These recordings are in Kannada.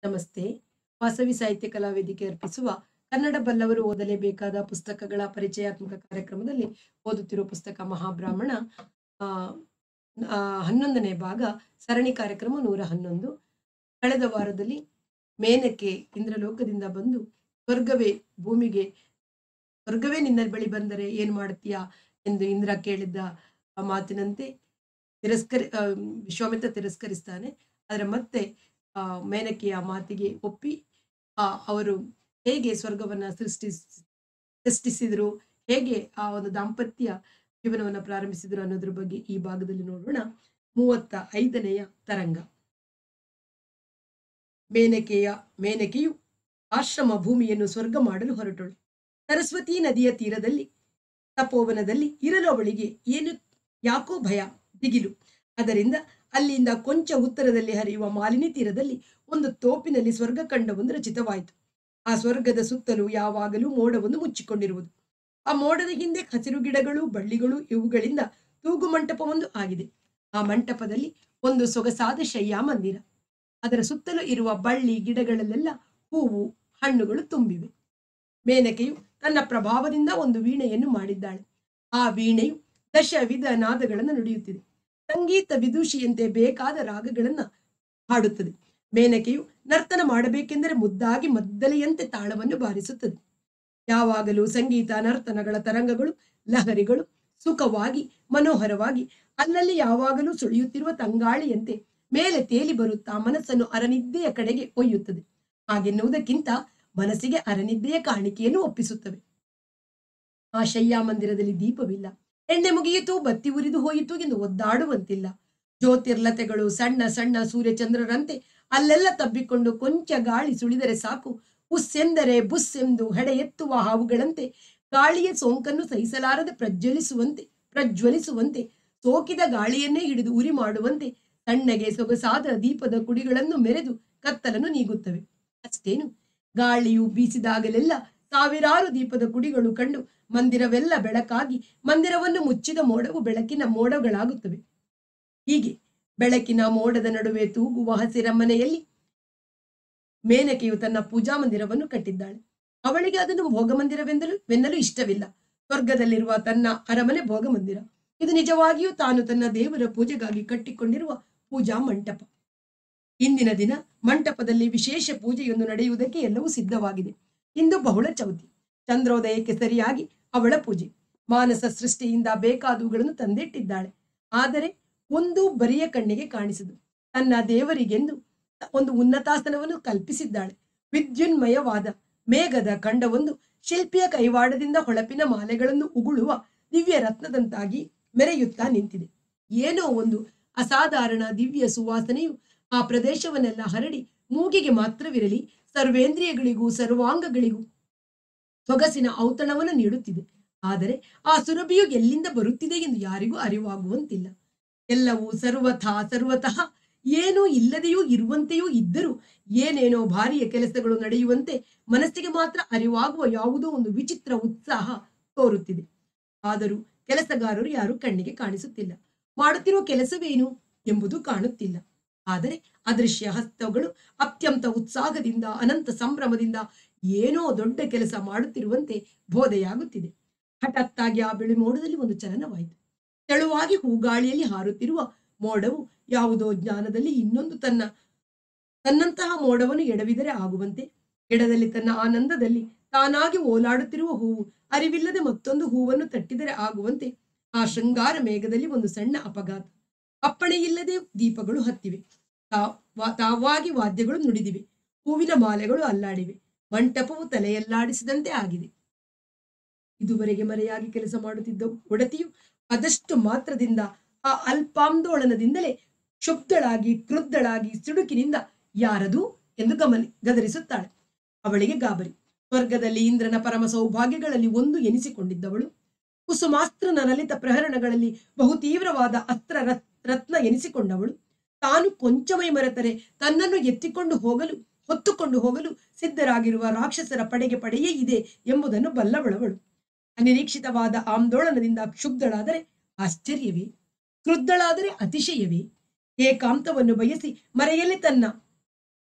ನಮಸ್ತೆ ವಾಸವಿ ಸಾಹಿತ್ಯ ಕಲಾ ವೇದಿಕೆ ಅರ್ಪಿಸುವ ಕನ್ನಡ ಬಲ್ಲವರು ಓದಲೇಬೇಕಾದ ಪುಸ್ತಕಗಳ ಪರಿಚಯಾತ್ಮಕ ಕಾರ್ಯಕ್ರಮದಲ್ಲಿ ಓದುತ್ತಿರುವ ಪುಸ್ತಕ ಮಹಾಬ್ರಾಹ್ಮಣ ಆ, ಆ, ಹನ್ನೊಂದನೇ ಭಾಗ ಸರಣಿ ಕಾರ್ಯಕ್ರಮ ನೂರ ಹನ್ನೊಂದು ಕಳೆದ ವಾರದಲ್ಲಿ ಮೇನಕ್ಕೆ ಇಂದ್ರಲೋಕದಿಂದ ಬಂದು ಸ್ವರ್ಗವೇ ಭೂಮಿಗೆ ಸ್ವರ್ಗವೇ ನಿನ್ನ ಬಳಿ ಬಂದರೆ ಏನು ಮಾಡ್ತೀಯಾ ಎಂದು ಇಂದ್ರ ಕೇಳಿದ್ದ ಆ ಮಾತಿನಂತೆ ತಿರಸ್ಕರಿ ಆ, ವಿಶ್ವಾಮಿತ್ರ ತಿರಸ್ಕರಿಸ್ತಾನೆ ಆದರೆ ಮತ್ತೆ ಆ, ಮೇನಕೆಯ ಮಾತಿಗೆ ಒಪ್ಪಿ ಆ, ಅವರು ಹೇಗೆ ಸ್ವರ್ಗವನ್ನ ಸೃಷ್ಟಿಸ್ ಸೃಷ್ಟಿಸಿದ್ರು ಹೇಗೆ ಆ ಒಂದು ದಾಂಪತ್ಯ ಜೀವನವನ್ನ ಪ್ರಾರಂಭಿಸಿದ್ರು ಅನ್ನೋದ್ರ ಬಗ್ಗೆ ಈ ಭಾಗದಲ್ಲಿ ನೋಡೋಣ ಮೂವತ್ತ ಐದನೆಯ ತರಂಗ ಮೇನಕೆಯ ಮೇನಕೆಯು ಆಶ್ರಮ ಭೂಮಿಯನ್ನು ಸ್ವರ್ಗ ಮಾಡಲು ಹೊರಟಳು ಸರಸ್ವತಿ ನದಿಯ ತೀರದಲ್ಲಿ ತಪೋವನದಲ್ಲಿ ಇರಲು ಅವಳಿಗೆ ಏನು ಯಾಕೋ ಭಯ ದಿಗಿಲು ಅದರಿಂದ ಅಲ್ಲಿಂದ ಕೊಂಚ ಉತ್ತರದಲ್ಲಿ ಹರಿಯುವ ಮಾಲಿನಿ ತೀರದಲ್ಲಿ ಒಂದು ತೋಪಿನಲ್ಲಿ ಸ್ವರ್ಗ ಕಂಡವೊಂದು ರಚಿತವಾಯಿತು ಆ ಸ್ವರ್ಗದ ಸುತ್ತಲೂ ಯಾವಾಗಲೂ ಮೋಡವನ್ನು ಮುಚ್ಚಿಕೊಂಡಿರುವುದು ಆ ಮೋಡದ ಹಿಂದೆ ಹಸಿರು ಗಿಡಗಳು ಬಳ್ಳಿಗಳು ಇವುಗಳಿಂದ ತೂಗು ಮಂಟಪವೊಂದು ಆಗಿದೆ ಆ ಮಂಟಪದಲ್ಲಿ ಒಂದು ಸೊಗಸಾದ ಶಯ್ಯಾ ಮಂದಿರ ಅದರ ಸುತ್ತಲೂ ಇರುವ ಬಳ್ಳಿ ಗಿಡಗಳಲ್ಲೆಲ್ಲ ಹೂವು ಹಣ್ಣುಗಳು ತುಂಬಿವೆ ಮೇನಕೆಯು ತನ್ನ ಪ್ರಭಾವದಿಂದ ಒಂದು ವೀಣೆಯನ್ನು ಮಾಡಿದ್ದಾಳೆ ಆ ವೀಣೆಯು ದಶ ವಿಧ ನಾದಗಳನ್ನು ನುಡಿಯುತ್ತಿದೆ ಸಂಗೀತ ವಿದೂಷಿಯಂತೆ ಬೇಕಾದ ರಾಗಗಳನ್ನ ಹಾಡುತ್ತದೆ ಮೇನಕೆಯು ನರ್ತನ ಮಾಡಬೇಕೆಂದರೆ ಮುದ್ದಾಗಿ ಮದ್ದಲೆಯಂತೆ ತಾಳವನ್ನು ಬಾರಿಸುತ್ತದೆ ಯಾವಾಗಲೂ ಸಂಗೀತ ನರ್ತನಗಳ ತರಂಗಗಳು ಲಹರಿಗಳು ಸುಖವಾಗಿ ಮನೋಹರವಾಗಿ ಅಲ್ಲಲ್ಲಿ ಯಾವಾಗಲೂ ಸುಳಿಯುತ್ತಿರುವ ತಂಗಾಳಿಯಂತೆ ಮೇಲೆ ತೇಲಿ ಬರುತ್ತಾ ಮನಸ್ಸನ್ನು ಅರನಿದ್ದೆಯ ಕಡೆಗೆ ಒಯ್ಯುತ್ತದೆ ಹಾಗೆನ್ನುವುದಕ್ಕಿಂತ ಮನಸ್ಸಿಗೆ ಅರನಿದ್ದೆಯ ಕಾಣಿಕೆಯನ್ನು ಒಪ್ಪಿಸುತ್ತವೆ ಆ ಶಯ್ಯಾ ಮಂದಿರದಲ್ಲಿ ದೀಪವಿಲ್ಲ ಎಣ್ಣೆ ಮುಗಿಯಿತು ಬತ್ತಿ ಉರಿದು ಹೋಯಿತು ಎಂದು ಒದ್ದಾಡುವಂತಿಲ್ಲ ಜ್ಯೋತಿರ್ಲತೆಗಳು ಸಣ್ಣ ಸಣ್ಣ ಸೂರ್ಯಚಂದ್ರರಂತೆ ಅಲ್ಲೆಲ್ಲ ತಬ್ಬಿಕೊಂಡು ಕೊಂಚ ಗಾಳಿ ಸುಳಿದರೆ ಸಾಕು ಉಸ್ಸೆಂದರೆ ಬುಸ್ಸೆಂದು ಹೆಡೆ ಎತ್ತುವ ಹಾವುಗಳಂತೆ ಗಾಳಿಯ ಸೋಂಕನ್ನು ಸಹಿಸಲಾರದೆ ಪ್ರಜ್ವಲಿಸುವಂತೆ ಪ್ರಜ್ವಲಿಸುವಂತೆ ಸೋಕಿದ ಗಾಳಿಯನ್ನೇ ಹಿಡಿದು ಉರಿ ಮಾಡುವಂತೆ ತಣ್ಣಗೆ ಸೊಗಸಾದ ದೀಪದ ಕುಡಿಗಳನ್ನು ಮೆರೆದು ಕತ್ತಲನ್ನು ನೀಗುತ್ತವೆ ಅಷ್ಟೇನು ಗಾಳಿಯು ಬೀಸಿದಾಗಲೆಲ್ಲ ಸಾವಿರಾರು ದೀಪದ ಕುಡಿಗಳು ಕಂಡು ಮಂದಿರವೆಲ್ಲ ಬೆಳಕಾಗಿ ಮಂದಿರವನ್ನು ಮುಚ್ಚಿದ ಮೋಡವು ಬೆಳಕಿನ ಮೋಡಗಳಾಗುತ್ತವೆ ಹೀಗೆ ಬೆಳಕಿನ ಮೋಡದ ನಡುವೆ ತೂಗುವ ಹಸಿರ ಮನೆಯಲ್ಲಿ ಮೇನಕೆಯು ತನ್ನ ಪೂಜಾ ಮಂದಿರವನ್ನು ಕಟ್ಟಿದ್ದಾಳೆ ಅವಳಿಗೆ ಅದನ್ನು ಭೋಗಮಂದಿರವೆಂದಲು ವೆನ್ನಲು ಇಷ್ಟವಿಲ್ಲ ಸ್ವರ್ಗದಲ್ಲಿರುವ ತನ್ನ ಅರಮನೆ ಭೋಗಮಂದಿರ ಇದು ನಿಜವಾಗಿಯೂ ತಾನು ತನ್ನ ದೇವರ ಪೂಜೆಗಾಗಿ ಕಟ್ಟಿಕೊಂಡಿರುವ ಪೂಜಾ ಮಂಟಪ ಇಂದಿನ ದಿನ ಮಂಟಪದಲ್ಲಿ ವಿಶೇಷ ಪೂಜೆಯೊಂದು ನಡೆಯುವುದಕ್ಕೆ ಎಲ್ಲವೂ ಸಿದ್ಧವಾಗಿದೆ ಇಂದು ಬಹುಳ ಚೌತಿ ಚಂದ್ರೋದಯಕ್ಕೆ ಸರಿಯಾಗಿ ಅವಳ ಪೂಜೆ ಮಾನಸ ಸೃಷ್ಟಿಯಿಂದ ಬೇಕಾದವುಗಳನ್ನು ತಂದಿಟ್ಟಿದ್ದಾಳೆ ಆದರೆ ಒಂದು ಬರಿಯ ಕಣ್ಣಿಗೆ ಕಾಣಿಸದು ತನ್ನ ದೇವರಿಗೆಂದು ಒಂದು ಉನ್ನತಾಸನವನ್ನು ಕಲ್ಪಿಸಿದ್ದಾಳೆ ವಿದ್ಯುನ್ಮಯವಾದ ಮೇಘದ ಖಂಡವೊಂದು ಶಿಲ್ಪಿಯ ಕೈವಾಡದಿಂದ ಹೊಳಪಿನ ಮಾಲೆಗಳನ್ನು ಉಗುಳುವ ದಿವ್ಯ ರತ್ನದಂತಾಗಿ ಮೆರೆಯುತ್ತಾ ನಿಂತಿದೆ ಏನೋ ಒಂದು ಅಸಾಧಾರಣ ದಿವ್ಯ ಸುವಾಸನೆಯು ಆ ಪ್ರದೇಶವನ್ನೆಲ್ಲ ಹರಡಿ ಮೂಗಿಗೆ ಮಾತ್ರವಿರಲಿ ಸರ್ವೇಂದ್ರಿಯಗಳಿಗೂ ಸರ್ವಾಂಗಗಳಿಗೂ ಸೊಗಸಿನ ಔತಣವನ್ನು ನೀಡುತ್ತಿದೆ ಆದರೆ ಆ ಸುರಭಿಯು ಎಲ್ಲಿಂದ ಬರುತ್ತಿದೆ ಎಂದು ಯಾರಿಗೂ ಅರಿವಾಗುವಂತಿಲ್ಲ ಎಲ್ಲವೂ ಸರ್ವಥಾ ಸರ್ವತಃ ಏನೂ ಇಲ್ಲದೆಯೂ ಇರುವಂತೆಯೂ ಇದ್ದರೂ ಏನೇನೋ ಭಾರಿಯ ಕೆಲಸಗಳು ನಡೆಯುವಂತೆ ಮನಸ್ಸಿಗೆ ಮಾತ್ರ ಅರಿವಾಗುವ ಯಾವುದೋ ಒಂದು ವಿಚಿತ್ರ ಉತ್ಸಾಹ ತೋರುತ್ತಿದೆ ಆದರೂ ಕೆಲಸಗಾರರು ಯಾರು ಕಣ್ಣಿಗೆ ಕಾಣಿಸುತ್ತಿಲ್ಲ ಮಾಡುತ್ತಿರುವ ಕೆಲಸವೇನು ಎಂಬುದು ಕಾಣುತ್ತಿಲ್ಲ ಆದರೆ ಅದೃಶ್ಯ ಹಸ್ತಗಳು ಅತ್ಯಂತ ಉತ್ಸಾಹದಿಂದ ಅನಂತ ಸಂಭ್ರಮದಿಂದ ಏನೋ ದೊಡ್ಡ ಕೆಲಸ ಮಾಡುತ್ತಿರುವಂತೆ ಬೋಧೆಯಾಗುತ್ತಿದೆ ಹಠಾತ್ತಾಗಿ ಆ ಬಿಳಿ ಮೋಡದಲ್ಲಿ ಒಂದು ಚಲನವಾಯಿತು ತೆಳುವಾಗಿ ಹೂಗಾಳಿಯಲ್ಲಿ ಹಾರುತ್ತಿರುವ ಮೋಡವು ಯಾವುದೋ ಜ್ಞಾನದಲ್ಲಿ ಇನ್ನೊಂದು ತನ್ನ ತನ್ನಂತಹ ಮೋಡವನ್ನು ಎಡವಿದರೆ ಆಗುವಂತೆ ಎಡದಲ್ಲಿ ತನ್ನ ಆನಂದದಲ್ಲಿ ತಾನಾಗಿ ಓಲಾಡುತ್ತಿರುವ ಹೂವು ಅರಿವಿಲ್ಲದೆ ಮತ್ತೊಂದು ಹೂವನ್ನು ತಟ್ಟಿದರೆ ಆಗುವಂತೆ ಆ ಶೃಂಗಾರ ಮೇಘದಲ್ಲಿ ಒಂದು ಸಣ್ಣ ಅಪಘಾತ ಅಪ್ಪಣೆ ಇಲ್ಲದೆ ದೀಪಗಳು ಹತ್ತಿವೆ ತಾ- ವಾ- ತಾವಾಗಿ ವಾದ್ಯಗಳು ನುಡಿದಿವೆ ಹೂವಿನ ಮಾಲೆಗಳು ಅಲ್ಲಾಡಿವೆ ಮಂಟಪವು ತಲೆಯಲ್ಲಾಡಿಸಿದಂತೆ ಆಗಿದೆ ಇದುವರೆಗೆ ಮರೆಯಾಗಿ ಕೆಲಸ ಮಾಡುತ್ತಿದ್ದ ಒಡತಿಯು ಅದಷ್ಟು ಮಾತ್ರದಿಂದ ಆ ಅಲ್ಪಾಂದೋಳನದಿಂದಲೇ ಕ್ಷುಬ್ಧಳಾಗಿ ಕ್ರುದ್ಧಳಾಗಿ ಸಿಡುಕಿನಿಂದ ಯಾರದು ಎಂದು ಗಮನಿ ಗದರಿಸುತ್ತಾಳೆ ಅವಳಿಗೆ ಗಾಬರಿ ಸ್ವರ್ಗದಲ್ಲಿ ಇಂದ್ರನ ಪರಮ ಸೌಭಾಗ್ಯಗಳಲ್ಲಿ ಒಂದು ಎನಿಸಿಕೊಂಡಿದ್ದವಳು ಕುಸುಮಾಸ್ತ್ರನ ಲಲಿತ ಪ್ರಹರಣಗಳಲ್ಲಿ ಬಹು ತೀವ್ರವಾದ ಅಸ್ತ್ರ ರತ್- ರತ್ನ ಎನಿಸಿಕೊಂಡವಳು ತಾನು ಕೊಂಚಮೈ ಮರೆತರೆ ತನ್ನನ್ನು ಎತ್ತಿಕೊಂಡು ಹೋಗಲು ಹೊತ್ತುಕೊಂಡು ಹೋಗಲು ಸಿದ್ಧರಾಗಿರುವ ರಾಕ್ಷಸರ ಪಡೆಗೆ ಪಡೆಯೇ ಇದೆ ಎಂಬುದನ್ನು ಬಲ್ಲವಳವಳು ಅನಿರೀಕ್ಷಿತವಾದ ಆಂದೋಳನದಿಂದ ಕ್ಷುಬ್ಧಳಾದರೆ ಆಶ್ಚರ್ಯವೇ ಕ್ರುದ್ಧಳಾದರೆ ಅತಿಶಯವೇ ಏಕಾಂತವನ್ನು ಬಯಸಿ ಮರೆಯಲ್ಲಿ ತನ್ನ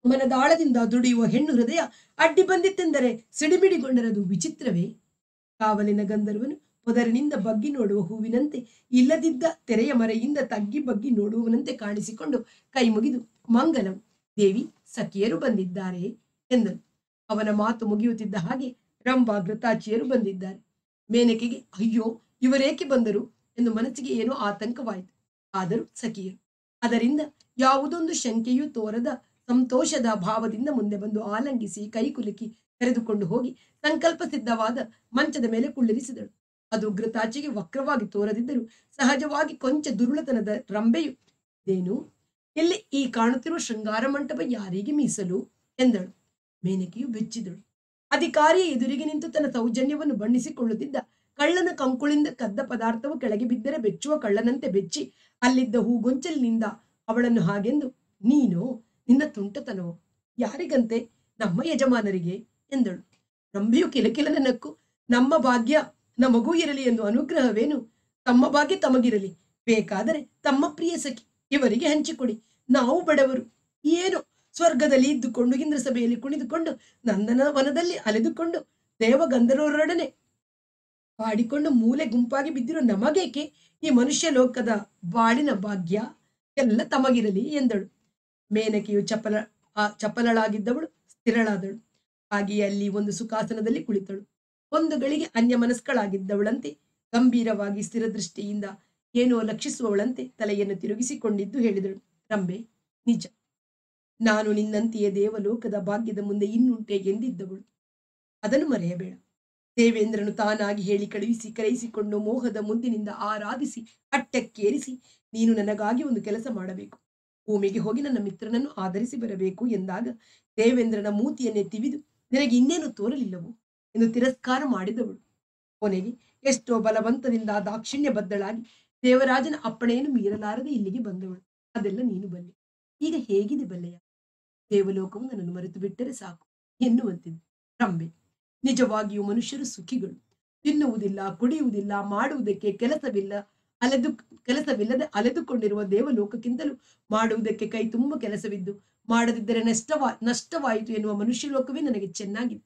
ಮನದಾಳದಿಂದ ದುಡಿಯುವ ಹೆಣ್ಣು ಹೃದಯ ಅಡ್ಡಿ ಬಂದಿತ್ತೆಂದರೆ ಸಿಡಿಮಿಡಿಗೊಂಡರದು ವಿಚಿತ್ರವೇ ಕಾವಲಿನ ಗಂಧರ್ವನು ಪೊದರಿನಿಂದ ಬಗ್ಗಿ ನೋಡುವ ಹೂವಿನಂತೆ ಇಲ್ಲದಿದ್ದ ತೆರೆಯ ಮರೆಯಿಂದ ತಗ್ಗಿ ಬಗ್ಗಿ ನೋಡುವವನಂತೆ ಕಾಣಿಸಿಕೊಂಡು ಕೈ ಮುಗಿದು ಮಂಗಲಂ ದೇವಿ ಸಖಿಯರು ಬಂದಿದ್ದಾರೆ ಎಂದನು ಅವನ ಮಾತು ಮುಗಿಯುತ್ತಿದ್ದ ಹಾಗೆ ರಂಭಾ ಘೃತಾಚಿಯರು ಬಂದಿದ್ದಾರೆ ಮೇನಕೆಗೆ ಅಯ್ಯೋ ಇವರೇಕೆ ಬಂದರು ಎಂದು ಮನಸ್ಸಿಗೆ ಏನೋ ಆತಂಕವಾಯಿತು ಆದರೂ ಸಖಿಯರು ಅದರಿಂದ ಯಾವುದೊಂದು ಶಂಕೆಯೂ ತೋರದ ಸಂತೋಷದ ಭಾವದಿಂದ ಮುಂದೆ ಬಂದು ಆಲಂಗಿಸಿ ಕೈಕುಲುಕಿ ಕರೆದುಕೊಂಡು ಹೋಗಿ ಸಂಕಲ್ಪ ಸಿದ್ಧವಾದ ಮಂಚದ ಮೇಲೆ ಕುಳ್ಳಿರಿಸಿದಳು ಅದು ಘೃತಾಚಿಗೆ ವಕ್ರವಾಗಿ ತೋರದಿದ್ದರೂ ಸಹಜವಾಗಿ ಕೊಂಚ ದುರುಳತನದ ರಂಬೆಯು ಇದೇನು ಎಲ್ಲಿ ಈ ಕಾಣುತ್ತಿರುವ ಶೃಂಗಾರ ಮಂಟಪ ಯಾರಿಗೆ ಮೀಸಲು ಎಂದಳು ಮೇನಕೆಯು ಬೆಚ್ಚಿದಳು ಅಧಿಕಾರಿಯ ಎದುರಿಗೆ ನಿಂತು ತನ್ನ ಸೌಜನ್ಯವನ್ನು ಬಣ್ಣಿಸಿಕೊಳ್ಳುತ್ತಿದ್ದ ಕಳ್ಳನ ಕಂಕುಳಿಂದ ಕದ್ದ ಪದಾರ್ಥವು ಕೆಳಗೆ ಬಿದ್ದರೆ ಬೆಚ್ಚುವ ಕಳ್ಳನಂತೆ ಬೆಚ್ಚಿ ಅಲ್ಲಿದ್ದ ಹೂಗೊಂಚಲಿನಿಂದ ಅವಳನ್ನು ಹಾಗೆಂದು ನೀನು ನಿನ್ನ ತುಂಟತನವು ಯಾರಿಗಂತೆ ನಮ್ಮ ಯಜಮಾನರಿಗೆ ಎಂದಳು ರಂಬೆಯು ಕಿಲಕಿಲನ ನಕ್ಕು ನಮ್ಮ ಭಾಗ್ಯ ನಮಗೂ ಇರಲಿ ಎಂದು ಅನುಗ್ರಹವೇನು ತಮ್ಮ ಭಾಗ್ಯ ತಮಗಿರಲಿ ಬೇಕಾದರೆ ತಮ್ಮ ಪ್ರಿಯ ಸಖಿ ಇವರಿಗೆ ಹಂಚಿಕೊಡಿ ನಾವು ಬಡವರು ಏನು ಸ್ವರ್ಗದಲ್ಲಿ ಇದ್ದುಕೊಂಡು ಇಂದ್ರ ಸಭೆಯಲ್ಲಿ ಕುಣಿದುಕೊಂಡು ನಂದನ ವನದಲ್ಲಿ ಅಲೆದುಕೊಂಡು ದೇವಗಂಧರ್ವರೊಡನೆ ಪಾಡಿಕೊಂಡು ಮೂಲೆ ಗುಂಪಾಗಿ ಬಿದ್ದಿರೋ ನಮಗೇಕೆ ಈ ಮನುಷ್ಯ ಲೋಕದ ಬಾಳಿನ ಭಾಗ್ಯ ಎಲ್ಲ ತಮಗಿರಲಿ ಎಂದಳು ಮೇನಕೆಯು ಚಪಲ ಆ ಚಪಲಳಾಗಿದ್ದವಳು ಸ್ಥಿರಳಾದಳು ಹಾಗೆಯೇ ಅಲ್ಲಿ ಒಂದು ಸುಖಾಸನದಲ್ಲಿ ಕುಳಿತಳು ಒಂದು ಗಳಿಗೆ ಅನ್ಯ ಮನಸ್ಕಳಾಗಿದ್ದವಳಂತೆ ಗಂಭೀರವಾಗಿ ಸ್ಥಿರ ದೃಷ್ಟಿಯಿಂದ ಏನೋ ಲಕ್ಷಿಸುವವಳಂತೆ ತಲೆಯನ್ನು ತಿರುಗಿಸಿಕೊಂಡಿದ್ದು ಹೇಳಿದಳು ರಂಬೆ ನಿಜ ನಾನು ನಿನ್ನಂತೆಯೇ ದೇವಲೋಕದ ಭಾಗ್ಯದ ಮುಂದೆ ಇನ್ನುಂಟೆ ಎಂದಿದ್ದವಳು ಅದನ್ನು ಮರೆಯಬೇಡ ದೇವೇಂದ್ರನು ತಾನಾಗಿ ಹೇಳಿ ಕಳುಹಿಸಿ ಕರೆಯಿಸಿಕೊಂಡು ಮೋಹದ ಮುಂದಿನಿಂದ ಆರಾಧಿಸಿ ಅಟ್ಟಕ್ಕೇರಿಸಿ ನೀನು ನನಗಾಗಿ ಒಂದು ಕೆಲಸ ಮಾಡಬೇಕು ಭೂಮಿಗೆ ಹೋಗಿ ನನ್ನ ಮಿತ್ರನನ್ನು ಆಧರಿಸಿ ಬರಬೇಕು ಎಂದಾಗ ದೇವೇಂದ್ರನ ಮೂತಿಯನ್ನೇ ತಿವಿದು ನಿನಗೆ ಇನ್ನೇನು ತೋರಲಿಲ್ಲವೋ ಎಂದು ತಿರಸ್ಕಾರ ಮಾಡಿದವಳು ಕೊನೆಗೆ ಎಷ್ಟೋ ಬಲವಂತದಿಂದ ದಾಕ್ಷಿಣ್ಯ ಬದ್ಧಳಾಗಿ ದೇವರಾಜನ ಅಪ್ಪಣೆಯನ್ನು ಮೀರಲಾರದೆ ಇಲ್ಲಿಗೆ ಬಂದವಳು ಅದೆಲ್ಲ ನೀನು ಬಲ್ಲೆ ಈಗ ಹೇಗಿದೆ ಬಲ್ಲೆಯ ದೇವಲೋಕವು ನನ್ನನ್ನು ಮರೆತು ಬಿಟ್ಟರೆ ಸಾಕು ಎನ್ನುವಂತಿದ್ದು ರಂಬೆ ನಿಜವಾಗಿಯೂ ಮನುಷ್ಯರು ಸುಖಿಗಳು ತಿನ್ನುವುದಿಲ್ಲ ಕುಡಿಯುವುದಿಲ್ಲ ಮಾಡುವುದಕ್ಕೆ ಕೆಲಸವಿಲ್ಲ ಅಲೆದು ಕೆಲಸವಿಲ್ಲದೆ ಅಲೆದುಕೊಂಡಿರುವ ದೇವಲೋಕಕ್ಕಿಂತಲೂ ಮಾಡುವುದಕ್ಕೆ ಕೈ ತುಂಬ ಕೆಲಸವಿದ್ದು ಮಾಡದಿದ್ದರೆ ನಷ್ಟವಾ ನಷ್ಟವಾಯಿತು ಎನ್ನುವ ಮನುಷ್ಯ ಲೋಕವೇ ನನಗೆ ಚೆನ್ನಾಗಿದೆ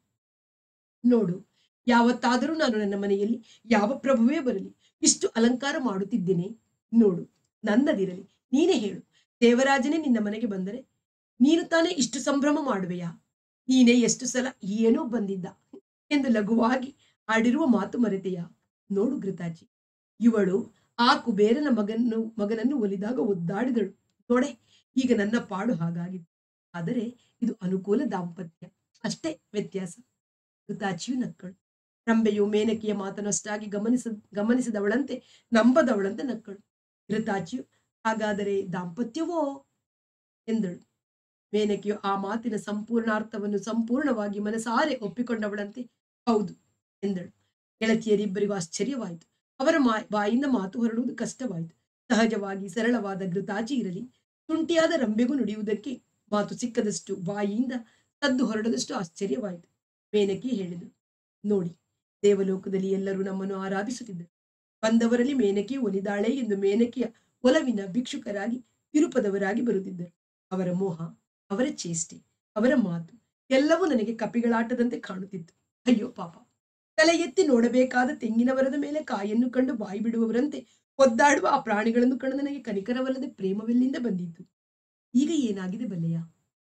ನೋಡು ಯಾವತ್ತಾದರೂ ನಾನು ನನ್ನ ಮನೆಯಲ್ಲಿ ಯಾವ ಪ್ರಭುವೇ ಬರಲಿ ಇಷ್ಟು ಅಲಂಕಾರ ಮಾಡುತ್ತಿದ್ದೇನೆ ನೋಡು ನನ್ನದಿರಲಿ ನೀನೇ ಹೇಳು ದೇವರಾಜನೇ ನಿನ್ನ ಮನೆಗೆ ಬಂದರೆ ನೀನು ತಾನೇ ಇಷ್ಟು ಸಂಭ್ರಮ ಮಾಡುವೆಯಾ ನೀನೇ ಎಷ್ಟು ಸಲ ಏನೋ ಬಂದಿದ್ದ ಎಂದು ಲಘುವಾಗಿ ಆಡಿರುವ ಮಾತು ಮರೆತೆಯಾ ನೋಡು ಘೃತಾಜಿ ಇವಳು ಆ ಕುಬೇರನ ಮಗನ್ನು ಮಗನನ್ನು ಒಲಿದಾಗ ಒದ್ದಾಡಿದಳು ನೋಡೆ ಈಗ ನನ್ನ ಪಾಡು ಹಾಗಾಗಿದೆ ಆದರೆ ಇದು ಅನುಕೂಲ ದಾಂಪತ್ಯ ಅಷ್ಟೇ ವ್ಯತ್ಯಾಸ ಘೃತಾಚಿಯು ನಕ್ಕಳು ರಂಬೆಯು ಮೇನಕಿಯ ಮಾತನ್ನಷ್ಟಾಗಿ ಗಮನಿಸ ಗಮನಿಸಿದವಳಂತೆ ನಂಬದವಳಂತೆ ನಕ್ಕಳು ಘೃತಾಚಿಯು ಹಾಗಾದರೆ ದಾಂಪತ್ಯವೋ ಎಂದಳು ಮೇನಕಿಯು ಆ ಮಾತಿನ ಸಂಪೂರ್ಣಾರ್ಥವನ್ನು ಸಂಪೂರ್ಣವಾಗಿ ಮನಸಾರೆ ಒಪ್ಪಿಕೊಂಡವಳಂತೆ ಹೌದು ಎಂದಳು ಗೆಳತಿಯರಿಬ್ಬರಿಗೂ ಆಶ್ಚರ್ಯವಾಯಿತು ಅವರ ಮಾ ಬಾಯಿಂದ ಮಾತು ಹೊರಡುವುದು ಕಷ್ಟವಾಯಿತು ಸಹಜವಾಗಿ ಸರಳವಾದ ಘೃತಾಚಿ ಇರಲಿ ತುಂಟಿಯಾದ ರಂಬೆಗೂ ನುಡಿಯುವುದಕ್ಕೆ ಮಾತು ಸಿಕ್ಕದಷ್ಟು ಬಾಯಿಯಿಂದ ಸದ್ದು ಹೊರಡದಷ್ಟು ಆಶ್ಚರ್ಯವಾಯಿತು ಮೇನಕಿ ಹೇಳಿದಳು ನೋಡಿ ದೇವಲೋಕದಲ್ಲಿ ಎಲ್ಲರೂ ನಮ್ಮನ್ನು ಆರಾಧಿಸುತ್ತಿದ್ದರು ಬಂದವರಲ್ಲಿ ಮೇನಕಿ ಒಲಿದಾಳೆ ಎಂದು ಮೇನಕಿಯ ಒಲವಿನ ಭಿಕ್ಷುಕರಾಗಿ ತಿರುಪದವರಾಗಿ ಬರುತ್ತಿದ್ದರು ಅವರ ಮೋಹ ಅವರ ಚೇಷ್ಟೆ ಅವರ ಮಾತು ಎಲ್ಲವೂ ನನಗೆ ಕಪಿಗಳಾಟದಂತೆ ಕಾಣುತ್ತಿತ್ತು ಅಯ್ಯೋ ಪಾಪ ತಲೆ ಎತ್ತಿ ನೋಡಬೇಕಾದ ತೆಂಗಿನ ಮರದ ಮೇಲೆ ಕಾಯನ್ನು ಕಂಡು ಬಾಯಿ ಬಿಡುವವರಂತೆ ಒದ್ದಾಡುವ ಆ ಪ್ರಾಣಿಗಳನ್ನು ಕಂಡು ನನಗೆ ಕನಿಕರವಲ್ಲದೆ ಪ್ರೇಮವೆಲ್ಲಿಂದ ಬಂದಿತ್ತು ಈಗ ಏನಾಗಿದೆ ಬಲ್ಲೆಯ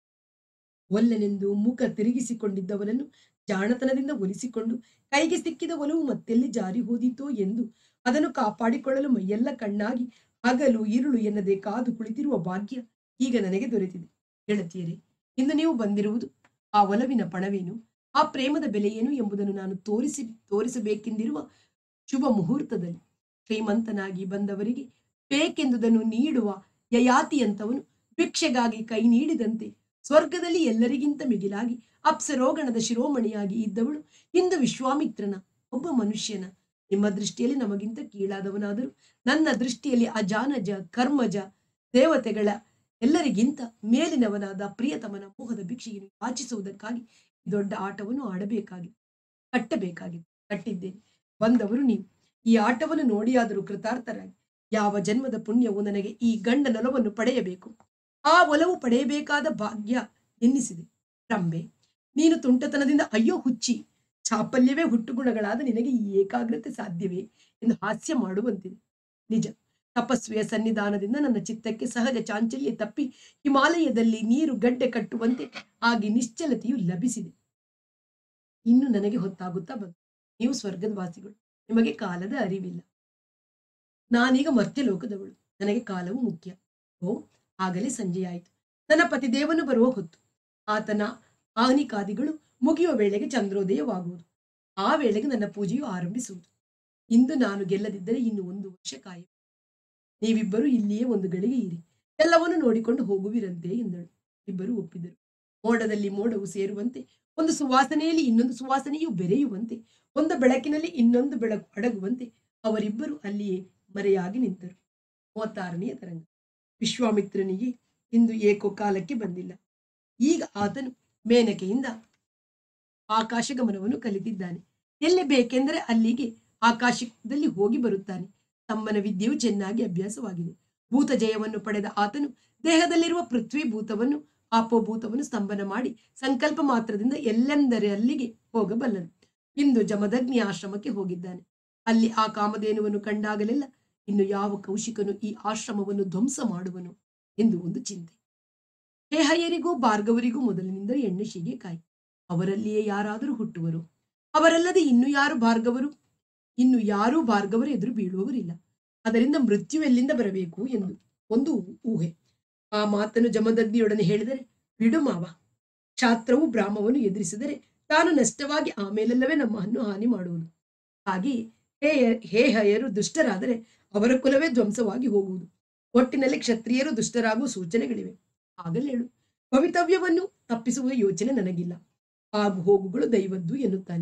ಒಲ್ಲೆನೆಂದು ಮುಖ ತಿರುಗಿಸಿಕೊಂಡಿದ್ದವನನ್ನು ಜಾಣತನದಿಂದ ಒಲಿಸಿಕೊಂಡು ಕೈಗೆ ಸಿಕ್ಕಿದ ಒಲವು ಮತ್ತೆಲ್ಲಿ ಜಾರಿ ಹೋದೀತೋ ಎಂದು ಅದನ್ನು ಕಾಪಾಡಿಕೊಳ್ಳಲು ಮೈಯೆಲ್ಲ ಕಣ್ಣಾಗಿ ಹಗಲು ಇರುಳು ಎನ್ನದೆ ಕಾದು ಕುಳಿತಿರುವ ಭಾಗ್ಯ ಈಗ ನನಗೆ ದೊರೆತಿದೆ ಗೆಳತಿಯರೇ ಇಂದು ನೀವು ಬಂದಿರುವುದು ಆ ಒಲವಿನ ಪಣವೇನು ಆ ಪ್ರೇಮದ ಬೆಲೆಯೇನು ಎಂಬುದನ್ನು ನಾನು ತೋರಿಸಿ ತೋರಿಸಬೇಕೆಂದಿರುವ ಶುಭ ಮುಹೂರ್ತದಲ್ಲಿ ಶ್ರೀಮಂತನಾಗಿ ಬಂದವರಿಗೆ ಬೇಕೆಂದುದನ್ನು ನೀಡುವ ಯಯಾತಿಯಂತವನು ಭಿಕ್ಷೆಗಾಗಿ ಕೈ ನೀಡಿದಂತೆ ಸ್ವರ್ಗದಲ್ಲಿ ಎಲ್ಲರಿಗಿಂತ ಮಿಗಿಲಾಗಿ ಅಪ್ಸರೋಗಣದ ಶಿರೋಮಣಿಯಾಗಿ ಇದ್ದವಳು ಇಂದು ವಿಶ್ವಾಮಿತ್ರನ ಒಬ್ಬ ಮನುಷ್ಯನ ನಿಮ್ಮ ದೃಷ್ಟಿಯಲ್ಲಿ ನಮಗಿಂತ ಕೀಳಾದವನಾದರೂ ನನ್ನ ದೃಷ್ಟಿಯಲ್ಲಿ ಅಜಾನಜ ಕರ್ಮಜ ದೇವತೆಗಳ ಎಲ್ಲರಿಗಿಂತ ಮೇಲಿನವನಾದ ಪ್ರಿಯತಮನ ಮೋಹದ ಭಿಕ್ಷೆಯನ್ನು ಯಾಚಿಸುವುದಕ್ಕಾಗಿ ಈ ದೊಡ್ಡ ಆಟವನ್ನು ಆಡಬೇಕಾಗಿದೆ ಕಟ್ಟಬೇಕಾಗಿದೆ ಕಟ್ಟಿದ್ದೇನೆ ಬಂದವರು ನೀವು ಈ ಆಟವನ್ನು ನೋಡಿಯಾದರೂ ಕೃತಾರ್ಥರಾಗಿ ಯಾವ ಜನ್ಮದ ಪುಣ್ಯವು ನನಗೆ ಈ ಗಂಡನೊಲವನ್ನು ಪಡೆಯಬೇಕು ಆ ಒಲವು ಪಡೆಯಬೇಕಾದ ಭಾಗ್ಯ ಎನ್ನಿಸಿದೆ ರಂಬೆ ನೀನು ತುಂಟತನದಿಂದ ಅಯ್ಯೋ ಹುಚ್ಚಿ ಚಾಪಲ್ಯವೇ ಹುಟ್ಟುಗುಣಗಳಾದ ನಿನಗೆ ಈ ಏಕಾಗ್ರತೆ ಸಾಧ್ಯವೇ ಎಂದು ಹಾಸ್ಯ ಮಾಡುವಂತಿದೆ ನಿಜ ತಪಸ್ವಿಯ ಸನ್ನಿಧಾನದಿಂದ ನನ್ನ ಚಿತ್ತಕ್ಕೆ ಸಹಜ ಚಾಂಚಲ್ಯ ತಪ್ಪಿ ಹಿಮಾಲಯದಲ್ಲಿ ನೀರು ಗಡ್ಡೆ ಕಟ್ಟುವಂತೆ ಆಗಿ ನಿಶ್ಚಲತೆಯು ಲಭಿಸಿದೆ ಇನ್ನು ನನಗೆ ಹೊತ್ತಾಗುತ್ತಾ ಬಂತು ನೀವು ಸ್ವರ್ಗದ ವಾಸಿಗಳು ನಿಮಗೆ ಕಾಲದ ಅರಿವಿಲ್ಲ ನಾನೀಗ ಮರ್ತ್ಯ ಲೋಕದವಳು ನನಗೆ ಕಾಲವು ಮುಖ್ಯ ಓ ಆಗಲೇ ಸಂಜೆಯಾಯಿತು ನನ್ನ ಪತಿದೇವನು ಬರುವ ಹೊತ್ತು ಆತನ ಆನಿಕಾದಿಗಳು ಮುಗಿಯುವ ವೇಳೆಗೆ ಚಂದ್ರೋದಯವಾಗುವುದು ಆ ವೇಳೆಗೆ ನನ್ನ ಪೂಜೆಯು ಆರಂಭಿಸುವುದು ಇಂದು ನಾನು ಗೆಲ್ಲದಿದ್ದರೆ ಇನ್ನು ಒಂದು ವರ್ಷ ಕಾಯ ನೀವಿಬ್ಬರು ಇಲ್ಲಿಯೇ ಒಂದು ಗಳಿಗೆ ಇರಿ ಎಲ್ಲವನ್ನು ನೋಡಿಕೊಂಡು ಹೋಗುವಿರಂತೆ ಎಂದಳು ಇಬ್ಬರು ಒಪ್ಪಿದರು ಮೋಡದಲ್ಲಿ ಮೋಡವು ಸೇರುವಂತೆ ಒಂದು ಸುವಾಸನೆಯಲ್ಲಿ ಇನ್ನೊಂದು ಸುವಾಸನೆಯು ಬೆರೆಯುವಂತೆ ಒಂದು ಬೆಳಕಿನಲ್ಲಿ ಇನ್ನೊಂದು ಬೆಳಕು ಅಡಗುವಂತೆ ಅವರಿಬ್ಬರು ಅಲ್ಲಿಯೇ ಮರೆಯಾಗಿ ನಿಂತರು ಮೂವತ್ತಾರನೆಯ ತರಂಗ ವಿಶ್ವಾಮಿತ್ರನಿಗೆ ಇಂದು ಏಕೋ ಕಾಲಕ್ಕೆ ಬಂದಿಲ್ಲ ಈಗ ಆತನು ಮೇನಕೆಯಿಂದ ಆಕಾಶ ಗಮನವನ್ನು ಕಲಿತಿದ್ದಾನೆ ಎಲ್ಲಿ ಬೇಕೆಂದರೆ ಅಲ್ಲಿಗೆ ಆಕಾಶದಲ್ಲಿ ಹೋಗಿ ಬರುತ್ತಾನೆ ತಮ್ಮನ ವಿದ್ಯೆಯು ಚೆನ್ನಾಗಿ ಅಭ್ಯಾಸವಾಗಿದೆ ಭೂತ ಜಯವನ್ನು ಪಡೆದ ಆತನು ದೇಹದಲ್ಲಿರುವ ಪೃಥ್ವಿ ಭೂತವನ್ನು ಆಪೋಭೂತವನ್ನು ಸ್ತಂಭನ ಮಾಡಿ ಸಂಕಲ್ಪ ಮಾತ್ರದಿಂದ ಎಲ್ಲೆಂದರೆ ಅಲ್ಲಿಗೆ ಹೋಗಬಲ್ಲನು ಇಂದು ಜಮದಗ್ನಿ ಆಶ್ರಮಕ್ಕೆ ಹೋಗಿದ್ದಾನೆ ಅಲ್ಲಿ ಆ ಕಾಮಧೇನುವನ್ನು ಕಂಡಾಗಲೆಲ್ಲ ಇನ್ನು ಯಾವ ಕೌಶಿಕನು ಈ ಆಶ್ರಮವನ್ನು ಧ್ವಂಸ ಮಾಡುವನು ಎಂದು ಒಂದು ಚಿಂತೆ ಹೇಹಯ್ಯರಿಗೂ ಭಾರ್ಗವರಿಗೂ ಮೊದಲಿನಿಂದ ಎಣ್ಣೆ ಕಾಯಿ ಅವರಲ್ಲಿಯೇ ಯಾರಾದರೂ ಹುಟ್ಟುವರು ಅವರಲ್ಲದೆ ಇನ್ನು ಯಾರು ಭಾರ್ಗವರು ಇನ್ನು ಯಾರೂ ಭಾರ್ಗವರು ಎದುರು ಬೀಳುವವರಿಲ್ಲ ಅದರಿಂದ ಮೃತ್ಯು ಎಲ್ಲಿಂದ ಬರಬೇಕು ಎಂದು ಒಂದು ಊಹೆ ಆ ಮಾತನ್ನು ಜಮದಗ್ನಿಯೊಡನೆ ಹೇಳಿದರೆ ಬಿಡು ಮಾವ ಕ್ಷಾತ್ರವು ಬ್ರಾಹ್ಮವನ್ನು ಎದುರಿಸಿದರೆ ತಾನು ನಷ್ಟವಾಗಿ ಆಮೇಲೆಲ್ಲವೇ ನಮ್ಮನ್ನು ಹಾನಿ ಮಾಡುವುದು ಹಾಗೆಯೇ ಹೇ ಹೇ ಹಯರು ದುಷ್ಟರಾದರೆ ಅವರ ಕುಲವೇ ಧ್ವಂಸವಾಗಿ ಹೋಗುವುದು ಒಟ್ಟಿನಲ್ಲಿ ಕ್ಷತ್ರಿಯರು ದುಷ್ಟರಾಗುವ ಸೂಚನೆಗಳಿವೆ ಆಗಲೇಳು ಭವಿತವ್ಯವನ್ನು ತಪ್ಪಿಸುವ ಯೋಚನೆ ನನಗಿಲ್ಲ ಆಗು ಹೋಗುಗಳು ದೈವದ್ದು ಎನ್ನುತ್ತಾನೆ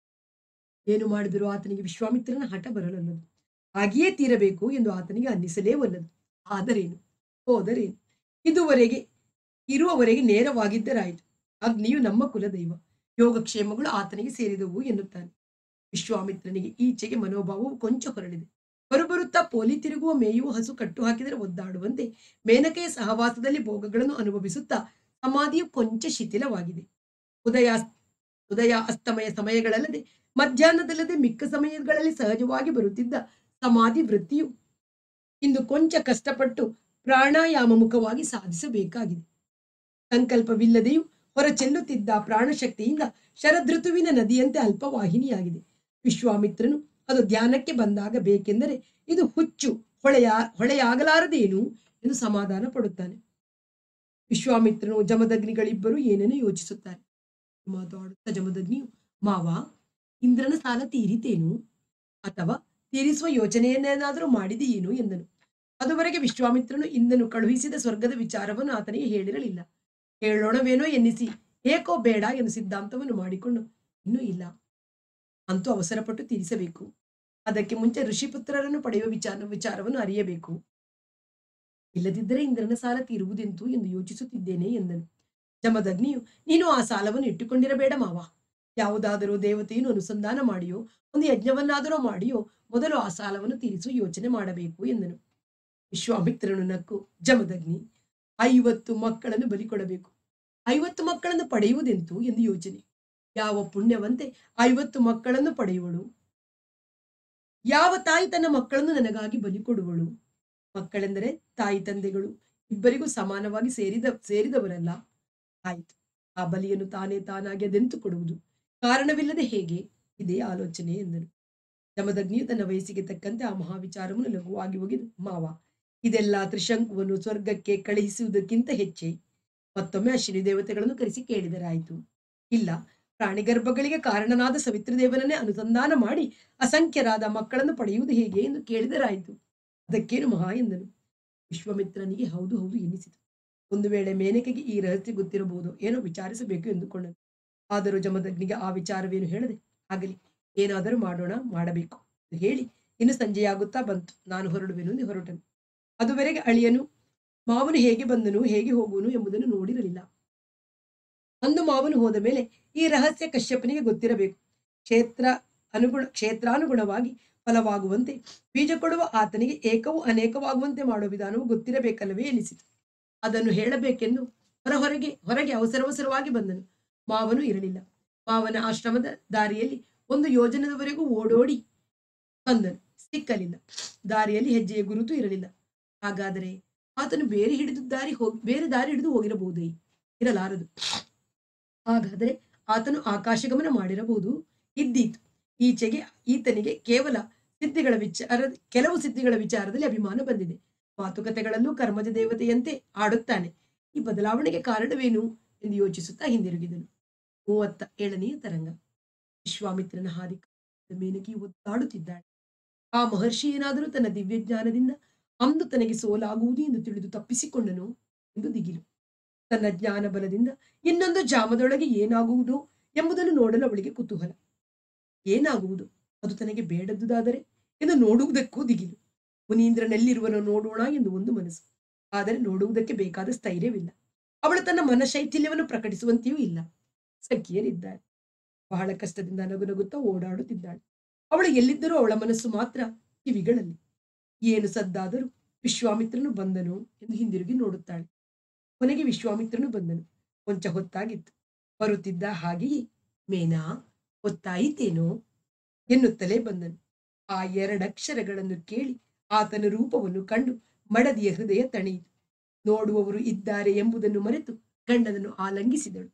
ಏನು ಮಾಡಿದರೂ ಆತನಿಗೆ ವಿಶ್ವಾಮಿತ್ರನ ಹಠ ಬರಲಲ್ಲದು ಹಾಗೆಯೇ ತೀರಬೇಕು ಎಂದು ಆತನಿಗೆ ಅನ್ನಿಸಲೇ ಒಲ್ಲದು ಆದರೇನು ಹೋದರೇನು ಇದುವರೆಗೆ ಇರುವವರೆಗೆ ನೇರವಾಗಿದ್ದರಾಯಿತು ಅಗ್ನಿಯು ನಮ್ಮ ಕುಲದೈವ ಯೋಗಕ್ಷೇಮಗಳು ಆತನಿಗೆ ಸೇರಿದವು ಎನ್ನುತ್ತಾನೆ ವಿಶ್ವಾಮಿತ್ರನಿಗೆ ಈಚೆಗೆ ಮನೋಭಾವವು ಕೊಂಚ ಹೊರಳಿದೆ ಬರುಬರುತ್ತಾ ಪೋಲಿ ತಿರುಗುವ ಮೇಯುವ ಹಸು ಕಟ್ಟು ಹಾಕಿದರೆ ಒದ್ದಾಡುವಂತೆ ಮೇನಕೆಯ ಸಹವಾಸದಲ್ಲಿ ಭೋಗಗಳನ್ನು ಅನುಭವಿಸುತ್ತಾ ಸಮಾಧಿಯು ಕೊಂಚ ಶಿಥಿಲವಾಗಿದೆ ಉದಯ ಉದಯ ಅಸ್ತಮಯ ಸಮಯಗಳಲ್ಲದೆ ಮಧ್ಯಾಹ್ನದಲ್ಲದೆ ಮಿಕ್ಕ ಸಮಯಗಳಲ್ಲಿ ಸಹಜವಾಗಿ ಬರುತ್ತಿದ್ದ ಸಮಾಧಿ ವೃತ್ತಿಯು ಇಂದು ಕೊಂಚ ಕಷ್ಟಪಟ್ಟು ಪ್ರಾಣಾಯಾಮ ಮುಖವಾಗಿ ಸಾಧಿಸಬೇಕಾಗಿದೆ ಸಂಕಲ್ಪವಿಲ್ಲದೆಯೂ ಹೊರಚೆಲ್ಲುತ್ತಿದ್ದ ಪ್ರಾಣಶಕ್ತಿಯಿಂದ ಶರದೃತುವಿನ ನದಿಯಂತೆ ಅಲ್ಪವಾಹಿನಿಯಾಗಿದೆ ವಿಶ್ವಾಮಿತ್ರನು ಅದು ಧ್ಯಾನಕ್ಕೆ ಬಂದಾಗ ಬೇಕೆಂದರೆ ಇದು ಹುಚ್ಚು ಹೊಳೆಯ ಹೊಳೆಯಾಗಲಾರದೇನು ಎಂದು ಸಮಾಧಾನ ಪಡುತ್ತಾನೆ ವಿಶ್ವಾಮಿತ್ರನು ಜಮದಗ್ನಿಗಳಿಬ್ಬರು ಏನೇನೋ ಯೋಚಿಸುತ್ತಾರೆ ಮಾತಾಡುತ್ತಾ ಜಮದಗ್ನಿಯು ಮಾವ ಇಂದ್ರನ ಸಾಲ ತೀರಿತೇನು ಅಥವಾ ತೀರಿಸುವ ಯೋಚನೆಯನ್ನೇನಾದರೂ ಮಾಡಿದೆಯೇನು ಎಂದನು ಅದುವರೆಗೆ ವಿಶ್ವಾಮಿತ್ರನು ಇಂದನು ಕಳುಹಿಸಿದ ಸ್ವರ್ಗದ ವಿಚಾರವನ್ನು ಆತನಿಗೆ ಹೇಳಿರಲಿಲ್ಲ ಹೇಳೋಣವೇನೋ ಎನ್ನಿಸಿ ಏಕೋ ಬೇಡ ಎಂದು ಸಿದ್ಧಾಂತವನ್ನು ಮಾಡಿಕೊಂಡು ಇನ್ನೂ ಇಲ್ಲ ಅಂತೂ ಅವಸರಪಟ್ಟು ತೀರಿಸಬೇಕು ಅದಕ್ಕೆ ಮುಂಚೆ ಋಷಿಪುತ್ರರನ್ನು ಪಡೆಯುವ ವಿಚಾರ ವಿಚಾರವನ್ನು ಅರಿಯಬೇಕು ಇಲ್ಲದಿದ್ದರೆ ಇಂದ್ರನ ಸಾಲ ತೀರುವುದೆಂತು ಎಂದು ಯೋಚಿಸುತ್ತಿದ್ದೇನೆ ಎಂದನು ಜಮದಗ್ನಿಯು ನೀನು ಆ ಸಾಲವನ್ನು ಇಟ್ಟುಕೊಂಡಿರಬೇಡ ಮಾವ ಯಾವುದಾದರೂ ದೇವತೆಯನ್ನು ಅನುಸಂಧಾನ ಮಾಡಿಯೋ ಒಂದು ಯಜ್ಞವನ್ನಾದರೂ ಮಾಡಿಯೋ ಮೊದಲು ಆ ಸಾಲವನ್ನು ತೀರಿಸುವ ಯೋಚನೆ ಮಾಡಬೇಕು ಎಂದನು ವಿಶ್ವಾಮಿತ್ರನು ನಕ್ಕು ಜಮದಗ್ನಿ ಐವತ್ತು ಮಕ್ಕಳನ್ನು ಬಲಿ ಕೊಡಬೇಕು ಐವತ್ತು ಮಕ್ಕಳನ್ನು ಪಡೆಯುವುದೆಂತು ಎಂದು ಯೋಚನೆ ಯಾವ ಪುಣ್ಯವಂತೆ ಐವತ್ತು ಮಕ್ಕಳನ್ನು ಪಡೆಯುವಳು ಯಾವ ತಾಯಿ ತನ್ನ ಮಕ್ಕಳನ್ನು ನನಗಾಗಿ ಬಲಿ ಕೊಡುವಳು ಮಕ್ಕಳೆಂದರೆ ತಾಯಿ ತಂದೆಗಳು ಇಬ್ಬರಿಗೂ ಸಮಾನವಾಗಿ ಸೇರಿದ ಸೇರಿದವರಲ್ಲ ಆಯಿತು ಆ ಬಲಿಯನ್ನು ತಾನೇ ತಾನಾಗಿ ಅದೆಂತು ಕೊಡುವುದು ಕಾರಣವಿಲ್ಲದೆ ಹೇಗೆ ಇದೇ ಆಲೋಚನೆ ಎಂದನು ಜಮದಗ್ನಿಯು ತನ್ನ ವಯಸ್ಸಿಗೆ ತಕ್ಕಂತೆ ಆ ಮಹಾವಿಚಾರವನ್ನು ಲಘುವಾಗಿ ಒಗೆದು ಮಾವ ಇದೆಲ್ಲ ತ್ರಿಶಂಕುವನ್ನು ಸ್ವರ್ಗಕ್ಕೆ ಕಳುಹಿಸುವುದಕ್ಕಿಂತ ಹೆಚ್ಚೆ ಮತ್ತೊಮ್ಮೆ ಅಶ್ವಿನಿ ದೇವತೆಗಳನ್ನು ಕರೆಸಿ ಕೇಳಿದರಾಯಿತು ಇಲ್ಲ ಪ್ರಾಣಿಗರ್ಭಗಳಿಗೆ ಕಾರಣನಾದ ಸವಿತೃದೇವನನ್ನೇ ಅನುಸಂಧಾನ ಮಾಡಿ ಅಸಂಖ್ಯರಾದ ಮಕ್ಕಳನ್ನು ಪಡೆಯುವುದು ಹೇಗೆ ಎಂದು ಕೇಳಿದರಾಯಿತು ಅದಕ್ಕೇನು ಮಹಾ ಎಂದನು ವಿಶ್ವಮಿತ್ರನಿಗೆ ಹೌದು ಹೌದು ಎನ್ನಿಸಿತು ಒಂದು ವೇಳೆ ಮೇನಕೆಗೆ ಈ ರಹಸ್ಯ ಗೊತ್ತಿರಬಹುದು ಏನೋ ವಿಚಾರಿಸಬೇಕು ಎಂದುಕೊಂಡನು ಆದರೂ ಜಮದಗ್ನಿಗೆ ಆ ವಿಚಾರವೇನು ಹೇಳದೆ ಆಗಲಿ ಏನಾದರೂ ಮಾಡೋಣ ಮಾಡಬೇಕು ಎಂದು ಹೇಳಿ ಇನ್ನು ಸಂಜೆಯಾಗುತ್ತಾ ಬಂತು ನಾನು ಹೊರಡುವೆನು ಎಂದು ಹೊರಟನು ಅದುವರೆಗೆ ಅಳಿಯನು ಮಾವನು ಹೇಗೆ ಬಂದನು ಹೇಗೆ ಹೋಗುವನು ಎಂಬುದನ್ನು ನೋಡಿರಲಿಲ್ಲ ಅಂದು ಮಾವನು ಹೋದ ಮೇಲೆ ಈ ರಹಸ್ಯ ಕಶ್ಯಪನಿಗೆ ಗೊತ್ತಿರಬೇಕು ಕ್ಷೇತ್ರ ಅನುಗುಣ ಕ್ಷೇತ್ರಾನುಗುಣವಾಗಿ ಫಲವಾಗುವಂತೆ ಬೀಜ ಕೊಡುವ ಆತನಿಗೆ ಏಕವು ಅನೇಕವಾಗುವಂತೆ ಮಾಡುವ ವಿಧಾನವು ಗೊತ್ತಿರಬೇಕಲ್ಲವೇ ಎನಿಸಿತು ಅದನ್ನು ಹೇಳಬೇಕೆಂದು ಹೊರ ಹೊರಗೆ ಹೊರಗೆ ಅವಸರವಸರವಾಗಿ ಬಂದನು ಮಾವನು ಇರಲಿಲ್ಲ ಮಾವನ ಆಶ್ರಮದ ದಾರಿಯಲ್ಲಿ ಒಂದು ಯೋಜನದವರೆಗೂ ಓಡೋಡಿ ಬಂದನು ಸಿಕ್ಕಲಿಲ್ಲ ದಾರಿಯಲ್ಲಿ ಹೆಜ್ಜೆಯ ಗುರುತು ಇರಲಿಲ್ಲ ಹಾಗಾದರೆ ಆತನು ಬೇರೆ ಹಿಡಿದು ದಾರಿ ಹೋಗಿ ಬೇರೆ ದಾರಿ ಹಿಡಿದು ಹೋಗಿರಬಹುದೇ ಇರಲಾರದು ಹಾಗಾದರೆ ಆತನು ಆಕಾಶಗಮನ ಮಾಡಿರಬಹುದು ಇದ್ದೀತು ಈಚೆಗೆ ಈತನಿಗೆ ಕೇವಲ ಸಿದ್ಧಿಗಳ ವಿಚಾರ ಕೆಲವು ಸಿದ್ಧಿಗಳ ವಿಚಾರದಲ್ಲಿ ಅಭಿಮಾನ ಬಂದಿದೆ ಮಾತುಕತೆಗಳಲ್ಲೂ ಕರ್ಮಜ ದೇವತೆಯಂತೆ ಆಡುತ್ತಾನೆ ಈ ಬದಲಾವಣೆಗೆ ಕಾರಣವೇನು ಎಂದು ಯೋಚಿಸುತ್ತಾ ಹಿಂದಿರುಗಿದನು ಮೂವತ್ತ ಏಳನೆಯ ತರಂಗ ವಿಶ್ವಾಮಿತ್ರನ ಹಾದಿ ಮೇನಕಿ ಒದ್ದಾಡುತ್ತಿದ್ದಾಳೆ ಆ ಮಹರ್ಷಿ ಏನಾದರೂ ತನ್ನ ದಿವ್ಯ ಜ್ಞಾನದಿಂದ ಅಂದು ತನಗೆ ಸೋಲಾಗುವುದು ಎಂದು ತಿಳಿದು ತಪ್ಪಿಸಿಕೊಂಡನು ಎಂದು ದಿಗಿಲು ತನ್ನ ಜ್ಞಾನ ಬಲದಿಂದ ಇನ್ನೊಂದು ಜಾಮದೊಳಗೆ ಏನಾಗುವುದು ಎಂಬುದನ್ನು ನೋಡಲು ಅವಳಿಗೆ ಕುತೂಹಲ ಏನಾಗುವುದು ಅದು ತನಗೆ ಬೇಡದ್ದುದಾದರೆ ಎಂದು ನೋಡುವುದಕ್ಕೂ ದಿಗಿಲು ಮುನೀಂದ್ರನೆಲ್ಲಿರುವನೋ ನೋಡೋಣ ಎಂದು ಒಂದು ಮನಸ್ಸು ಆದರೆ ನೋಡುವುದಕ್ಕೆ ಬೇಕಾದ ಸ್ಥೈರ್ಯವಿಲ್ಲ ಅವಳು ತನ್ನ ಮನಶೈಥಿಲ್ಯವನ್ನು ಪ್ರಕಟಿಸುವಂತೆಯೂ ಇಲ್ಲ ಸಖಿಯರಿದ್ದಾರೆ ಬಹಳ ಕಷ್ಟದಿಂದ ನಗು ನಗುತ್ತಾ ಓಡಾಡುತ್ತಿದ್ದಾಳೆ ಅವಳು ಎಲ್ಲಿದ್ದರೂ ಅವಳ ಮನಸ್ಸು ಮಾತ್ರ ಕಿವಿಗಳಲ್ಲಿ ಏನು ಸದ್ದಾದರೂ ವಿಶ್ವಾಮಿತ್ರನು ಬಂದನು ಎಂದು ಹಿಂದಿರುಗಿ ನೋಡುತ್ತಾಳೆ ಕೊನೆಗೆ ವಿಶ್ವಾಮಿತ್ರನು ಬಂದನು ಕೊಂಚ ಹೊತ್ತಾಗಿತ್ತು ಬರುತ್ತಿದ್ದ ಹಾಗೆಯೇ ಮೇನಾ ಹೊತ್ತಾಯಿತೇನೋ ಎನ್ನುತ್ತಲೇ ಬಂದನು ಆ ಎರಡಕ್ಷರಗಳನ್ನು ಕೇಳಿ ಆತನ ರೂಪವನ್ನು ಕಂಡು ಮಡದಿಯ ಹೃದಯ ತಣಿಯಿತು ನೋಡುವವರು ಇದ್ದಾರೆ ಎಂಬುದನ್ನು ಮರೆತು ಗಂಡನನ್ನು ಆಲಂಗಿಸಿದಳು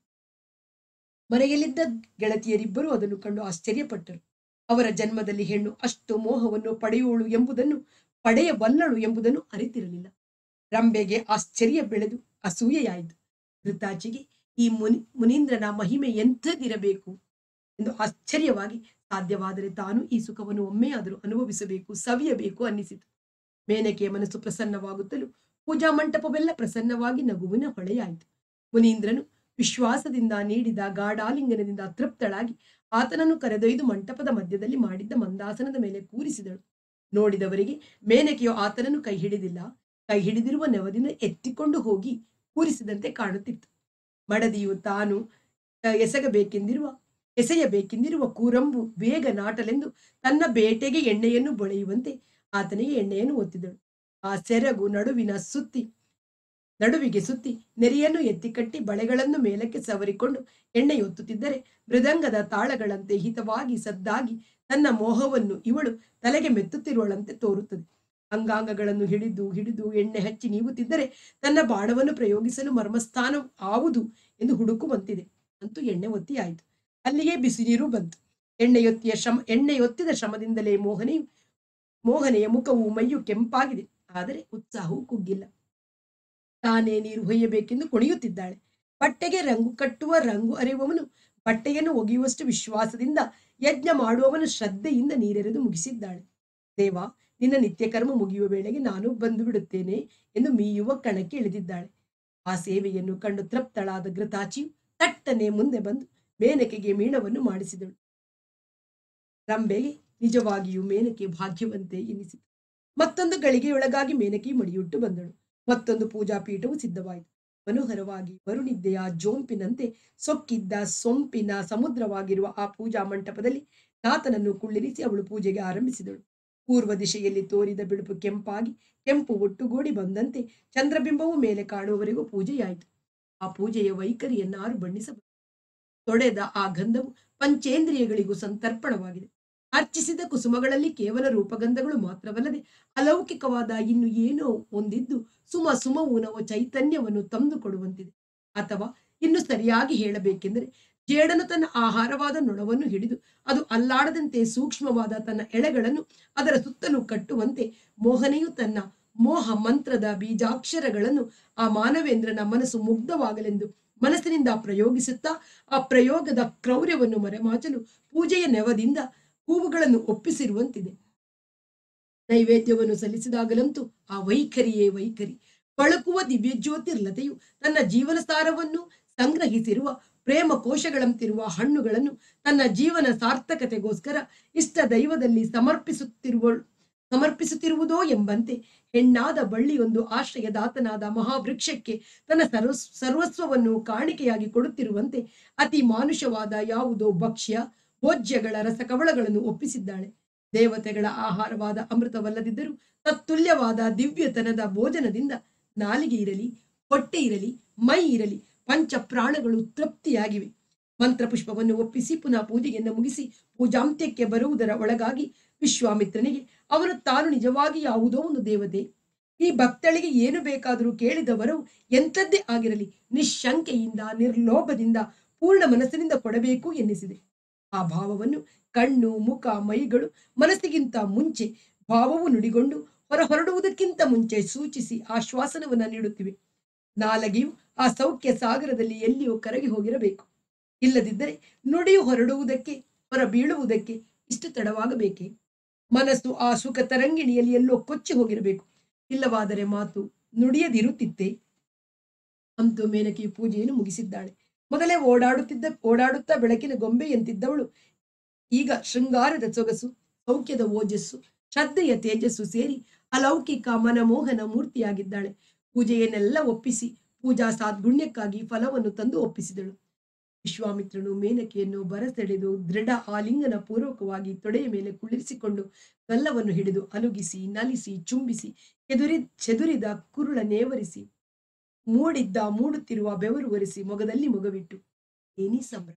ಮನೆಯಲ್ಲಿದ್ದ ಗೆಳತಿಯರಿಬ್ಬರು ಅದನ್ನು ಕಂಡು ಆಶ್ಚರ್ಯಪಟ್ಟರು ಅವರ ಜನ್ಮದಲ್ಲಿ ಹೆಣ್ಣು ಅಷ್ಟು ಮೋಹವನ್ನು ಪಡೆಯೋಳು ಎಂಬುದನ್ನು ಪಡೆಯಬಲ್ಲಳು ಎಂಬುದನ್ನು ಅರಿತಿರಲಿಲ್ಲ ರಂಬೆಗೆ ಆಶ್ಚರ್ಯ ಬೆಳೆದು ಅಸೂಯೆಯಾಯಿತು ಋತಾಚಿಗೆ ಈ ಮುನಿ ಮುನೀಂದ್ರನ ಮಹಿಮೆ ಎಂಥದಿರಬೇಕು ಎಂದು ಆಶ್ಚರ್ಯವಾಗಿ ಸಾಧ್ಯವಾದರೆ ತಾನು ಈ ಸುಖವನ್ನು ಒಮ್ಮೆಯಾದರೂ ಅನುಭವಿಸಬೇಕು ಸವಿಯಬೇಕು ಅನ್ನಿಸಿತು ಮೇನಕೆಯ ಮನಸ್ಸು ಪ್ರಸನ್ನವಾಗುತ್ತಲೂ ಪೂಜಾ ಮಂಟಪವೆಲ್ಲ ಪ್ರಸನ್ನವಾಗಿ ನಗುವಿನ ಹೊಳೆಯಾಯಿತು ಮುನೀಂದ್ರನು ವಿಶ್ವಾಸದಿಂದ ನೀಡಿದ ಗಾಢಾಲಿಂಗನದಿಂದ ತೃಪ್ತಳಾಗಿ ಆತನನ್ನು ಕರೆದೊಯ್ದು ಮಂಟಪದ ಮಧ್ಯದಲ್ಲಿ ಮಾಡಿದ್ದ ಮಂದಾಸನದ ಮೇಲೆ ಕೂರಿಸಿದಳು ನೋಡಿದವರಿಗೆ ಮೇನಕೆಯು ಆತನನ್ನು ಕೈ ಹಿಡಿದಿಲ್ಲ ಕೈ ಹಿಡಿದಿರುವ ನೆವದಿಂದ ಎತ್ತಿಕೊಂಡು ಹೋಗಿ ಕೂರಿಸಿದಂತೆ ಕಾಣುತ್ತಿತ್ತು ಮಡದಿಯು ತಾನು ಅ, ಎಸಗಬೇಕೆಂದಿರುವ ಎಸೆಯಬೇಕೆಂದಿರುವ ಕೂರಂಬು ಬೇಗ ನಾಟಲೆಂದು ತನ್ನ ಬೇಟೆಗೆ ಎಣ್ಣೆಯನ್ನು ಬೊಳೆಯುವಂತೆ ಆತನಿಗೆ ಎಣ್ಣೆಯನ್ನು ಒತ್ತಿದಳು ಆ ಸೆರಗು ನಡುವಿನ ಸುತ್ತಿ ನಡುವಿಗೆ ಸುತ್ತಿ ನೆರೆಯನ್ನು ಎತ್ತಿಕಟ್ಟಿ ಬಳೆಗಳನ್ನು ಮೇಲಕ್ಕೆ ಸವರಿಕೊಂಡು ಎಣ್ಣೆಯೊತ್ತುತ್ತಿದ್ದರೆ ಮೃದಂಗದ ತಾಳಗಳಂತೆ ಹಿತವಾಗಿ ಸದ್ದಾಗಿ ತನ್ನ ಮೋಹವನ್ನು ಇವಳು ತಲೆಗೆ ಮೆತ್ತುತ್ತಿರುವಳಂತೆ ತೋರುತ್ತದೆ ಅಂಗಾಂಗಗಳನ್ನು ಹಿಡಿದು ಹಿಡಿದು ಎಣ್ಣೆ ಹಚ್ಚಿ ನೀವುತ್ತಿದ್ದರೆ ತನ್ನ ಬಾಣವನ್ನು ಪ್ರಯೋಗಿಸಲು ಮರ್ಮಸ್ಥಾನ ಆವುದು ಎಂದು ಹುಡುಕುವಂತಿದೆ ಅಂತೂ ಎಣ್ಣೆ ಒತ್ತಿ ಆಯಿತು ಅಲ್ಲಿಗೆ ಬಿಸಿ ನೀರು ಬಂತು ಎಣ್ಣೆಯೊತ್ತಿಯ ಶ್ರಮ ಎಣ್ಣೆಯೊತ್ತಿದ ಶ್ರಮದಿಂದಲೇ ಮೋಹನೆಯು ಮೋಹನೆಯ ಮುಖವು ಮೈಯು ಕೆಂಪಾಗಿದೆ ಆದರೆ ಉತ್ಸಾಹವು ಕುಗ್ಗಿಲ್ಲ ತಾನೇ ನೀರು ಹೊಯ್ಯಬೇಕೆಂದು ಕುಣಿಯುತ್ತಿದ್ದಾಳೆ ಬಟ್ಟೆಗೆ ರಂಗು ಕಟ್ಟುವ ರಂಗು ಅರಿಯುವವನು ಬಟ್ಟೆಯನ್ನು ಒಗೆಯುವಷ್ಟು ವಿಶ್ವಾಸದಿಂದ ಯಜ್ಞ ಮಾಡುವವನು ಶ್ರದ್ಧೆಯಿಂದ ನೀರೆರೆದು ಮುಗಿಸಿದ್ದಾಳೆ ದೇವ ನಿನ್ನ ನಿತ್ಯ ಕರ್ಮ ಮುಗಿಯುವ ವೇಳೆಗೆ ನಾನು ಬಂದು ಬಿಡುತ್ತೇನೆ ಎಂದು ಮೀಯುವ ಕಣಕ್ಕೆ ಇಳಿದಿದ್ದಾಳೆ ಆ ಸೇವೆಯನ್ನು ಕಂಡು ತೃಪ್ತಳಾದ ಘೃತಾಚಿಯು ತಟ್ಟನೆ ಮುಂದೆ ಬಂದು ಮೇನಕೆಗೆ ಮೀಣವನ್ನು ಮಾಡಿಸಿದಳು ರಂಬೆಗೆ ನಿಜವಾಗಿಯೂ ಮೇನಕೆ ಭಾಗ್ಯವಂತೆ ಎನಿಸಿತು ಮತ್ತೊಂದು ಗಳಿಗೆಯೊಳಗಾಗಿ ಮೇನಕೆ ಮಡಿಯುಟ್ಟು ಬಂದಳು ಮತ್ತೊಂದು ಪೂಜಾ ಪೀಠವು ಸಿದ್ಧವಾಯಿತು ಮನೋಹರವಾಗಿ ಬರುಣಿದ್ದೆಯ ಜೋಂಪಿನಂತೆ ಸೊಕ್ಕಿದ್ದ ಸೊಂಪಿನ ಸಮುದ್ರವಾಗಿರುವ ಆ ಪೂಜಾ ಮಂಟಪದಲ್ಲಿ ನಾಥನನ್ನು ಕುಳ್ಳಿರಿಸಿ ಅವಳು ಪೂಜೆಗೆ ಆರಂಭಿಸಿದಳು ಪೂರ್ವ ದಿಶೆಯಲ್ಲಿ ತೋರಿದ ಬಿಳುಪು ಕೆಂಪಾಗಿ ಕೆಂಪು ಒಟ್ಟುಗೂಡಿ ಬಂದಂತೆ ಚಂದ್ರಬಿಂಬವು ಮೇಲೆ ಕಾಣುವವರೆಗೂ ಪೂಜೆಯಾಯಿತು ಆ ಪೂಜೆಯ ವೈಖರಿಯನ್ನಾರು ಬಣ್ಣಿಸಬಹುದು ತೊಡೆದ ಆ ಗಂಧವು ಪಂಚೇಂದ್ರಿಯಗಳಿಗೂ ಸಂತರ್ಪಣವಾಗಿದೆ ಅರ್ಚಿಸಿದ ಕುಸುಮಗಳಲ್ಲಿ ಕೇವಲ ರೂಪಗಂಧಗಳು ಮಾತ್ರವಲ್ಲದೆ ಅಲೌಕಿಕವಾದ ಇನ್ನು ಏನೋ ಒಂದಿದ್ದು ಸುಮ ಸುಮವು ನವ ಚೈತನ್ಯವನ್ನು ತಂದು ಕೊಡುವಂತಿದೆ ಅಥವಾ ಇನ್ನು ಸರಿಯಾಗಿ ಹೇಳಬೇಕೆಂದರೆ ಜೇಡನು ತನ್ನ ಆಹಾರವಾದ ನೊಣವನ್ನು ಹಿಡಿದು ಅದು ಅಲ್ಲಾಡದಂತೆ ಸೂಕ್ಷ್ಮವಾದ ತನ್ನ ಎಳೆಗಳನ್ನು ಅದರ ಸುತ್ತಲೂ ಕಟ್ಟುವಂತೆ ಮೋಹನೆಯು ತನ್ನ ಮೋಹ ಮಂತ್ರದ ಬೀಜಾಕ್ಷರಗಳನ್ನು ಆ ಮಾನವೇಂದ್ರನ ಮನಸ್ಸು ಮುಗ್ಧವಾಗಲೆಂದು ಮನಸ್ಸಿನಿಂದ ಪ್ರಯೋಗಿಸುತ್ತಾ ಆ ಪ್ರಯೋಗದ ಕ್ರೌರ್ಯವನ್ನು ಮರೆಮಾಚಲು ಪೂಜೆಯ ನೆವದಿಂದ ಹೂವುಗಳನ್ನು ಒಪ್ಪಿಸಿರುವಂತಿದೆ ನೈವೇದ್ಯವನ್ನು ಸಲ್ಲಿಸಿದಾಗಲಂತೂ ಆ ವೈಖರಿಯೇ ವೈಖರಿ ಬಳಕುವ ದಿವ್ಯಜ್ಯೋತಿರ್ಲತೆಯು ತನ್ನ ಜೀವನ ಸಾರವನ್ನು ಸಂಗ್ರಹಿಸಿರುವ ಪ್ರೇಮ ಕೋಶಗಳಂತಿರುವ ಹಣ್ಣುಗಳನ್ನು ತನ್ನ ಜೀವನ ಸಾರ್ಥಕತೆಗೋಸ್ಕರ ಇಷ್ಟ ದೈವದಲ್ಲಿ ಸಮರ್ಪಿಸುತ್ತಿರುವ ಸಮರ್ಪಿಸುತ್ತಿರುವುದೋ ಎಂಬಂತೆ ಹೆಣ್ಣಾದ ಬಳ್ಳಿಯೊಂದು ಆಶ್ರಯದಾತನಾದ ಮಹಾವೃಕ್ಷಕ್ಕೆ ತನ್ನ ಸರ್ವ ಸರ್ವಸ್ವವನ್ನು ಕಾಣಿಕೆಯಾಗಿ ಕೊಡುತ್ತಿರುವಂತೆ ಅತಿ ಮಾನುಷವಾದ ಯಾವುದೋ ಭಕ್ಷ್ಯ ಭೋಜ್ಯಗಳ ರಸಕವಳಗಳನ್ನು ಒಪ್ಪಿಸಿದ್ದಾಳೆ ದೇವತೆಗಳ ಆಹಾರವಾದ ಅಮೃತವಲ್ಲದಿದ್ದರೂ ತತ್ತುಲ್ಯವಾದ ದಿವ್ಯತನದ ಭೋಜನದಿಂದ ನಾಲಿಗೆ ಇರಲಿ ಹೊಟ್ಟೆ ಇರಲಿ ಮೈ ಇರಲಿ ಪಂಚ ಪ್ರಾಣಗಳು ತೃಪ್ತಿಯಾಗಿವೆ ಮಂತ್ರಪುಷ್ಪವನ್ನು ಒಪ್ಪಿಸಿ ಪುನಃ ಪೂಜೆಯನ್ನು ಮುಗಿಸಿ ಪೂಜಾಂತ್ಯಕ್ಕೆ ಬರುವುದರ ಒಳಗಾಗಿ ವಿಶ್ವಾಮಿತ್ರನಿಗೆ ಅವನು ತಾನು ನಿಜವಾಗಿ ಯಾವುದೋ ಒಂದು ದೇವತೆ ಈ ಭಕ್ತಳಿಗೆ ಏನು ಬೇಕಾದರೂ ಕೇಳಿದವರು ಎಂಥದ್ದೇ ಆಗಿರಲಿ ನಿಶಂಕೆಯಿಂದ ನಿರ್ಲೋಭದಿಂದ ಪೂರ್ಣ ಮನಸ್ಸಿನಿಂದ ಕೊಡಬೇಕು ಎನ್ನಿಸಿದೆ ಆ ಭಾವವನ್ನು ಕಣ್ಣು ಮುಖ ಮೈಗಳು ಮನಸ್ಸಿಗಿಂತ ಮುಂಚೆ ಭಾವವು ನುಡಿಗೊಂಡು ಹೊರ ಹೊರಡುವುದಕ್ಕಿಂತ ಮುಂಚೆ ಸೂಚಿಸಿ ಆಶ್ವಾಸನವನ್ನ ನೀಡುತ್ತಿವೆ ನಾಲಗೆಯು ಆ ಸೌಖ್ಯ ಸಾಗರದಲ್ಲಿ ಎಲ್ಲಿಯೋ ಕರಗಿ ಹೋಗಿರಬೇಕು ಇಲ್ಲದಿದ್ದರೆ ನುಡಿಯು ಹೊರಡುವುದಕ್ಕೆ ಹೊರ ಬೀಳುವುದಕ್ಕೆ ಇಷ್ಟು ತಡವಾಗಬೇಕೆ ಮನಸ್ಸು ಆ ಸುಖ ತರಂಗಿಣಿಯಲ್ಲಿ ಎಲ್ಲೋ ಕೊಚ್ಚಿ ಹೋಗಿರಬೇಕು ಇಲ್ಲವಾದರೆ ಮಾತು ನುಡಿಯದಿರುತ್ತಿತ್ತೆ ಅಂತೂ ಮೇನಕೆಯು ಪೂಜೆಯನ್ನು ಮುಗಿಸಿದ್ದಾಳೆ ಮೊದಲೇ ಓಡಾಡುತ್ತಿದ್ದ ಓಡಾಡುತ್ತಾ ಬೆಳಕಿನ ಗೊಂಬೆಯಂತಿದ್ದವಳು ಈಗ ಶೃಂಗಾರದ ಸೊಗಸು ಸೌಖ್ಯದ ಓಜಸ್ಸು ಶ್ರದ್ಧೆಯ ತೇಜಸ್ಸು ಸೇರಿ ಅಲೌಕಿಕ ಮನಮೋಹನ ಮೂರ್ತಿಯಾಗಿದ್ದಾಳೆ ಪೂಜೆಯನ್ನೆಲ್ಲ ಒಪ್ಪಿಸಿ ಪೂಜಾ ಸಾದ್ಗುಣ್ಯಕ್ಕಾಗಿ ಫಲವನ್ನು ತಂದು ಒಪ್ಪಿಸಿದಳು ವಿಶ್ವಾಮಿತ್ರನು ಮೇನಕೆಯನ್ನು ಬರಸೆಳೆದು ದೃಢ ಆಲಿಂಗನ ಪೂರ್ವಕವಾಗಿ ತೊಡೆಯ ಮೇಲೆ ಕುಳ್ಳಿರಿಸಿಕೊಂಡು ಗಲ್ಲವನ್ನು ಹಿಡಿದು ಅಲುಗಿಸಿ ನಲಿಸಿ ಚುಂಬಿಸಿ ಎದುರಿ ಚೆದುರಿದ ಕುರುಳ ನೇವರಿಸಿ ಮೂಡಿದ್ದ ಮೂಡುತ್ತಿರುವ ಬೆವರು ಒರೆಸಿ ಮೊಗದಲ್ಲಿ ಮೊಗವಿಟ್ಟು ಏನಿ ಸಂಭ್ರಮ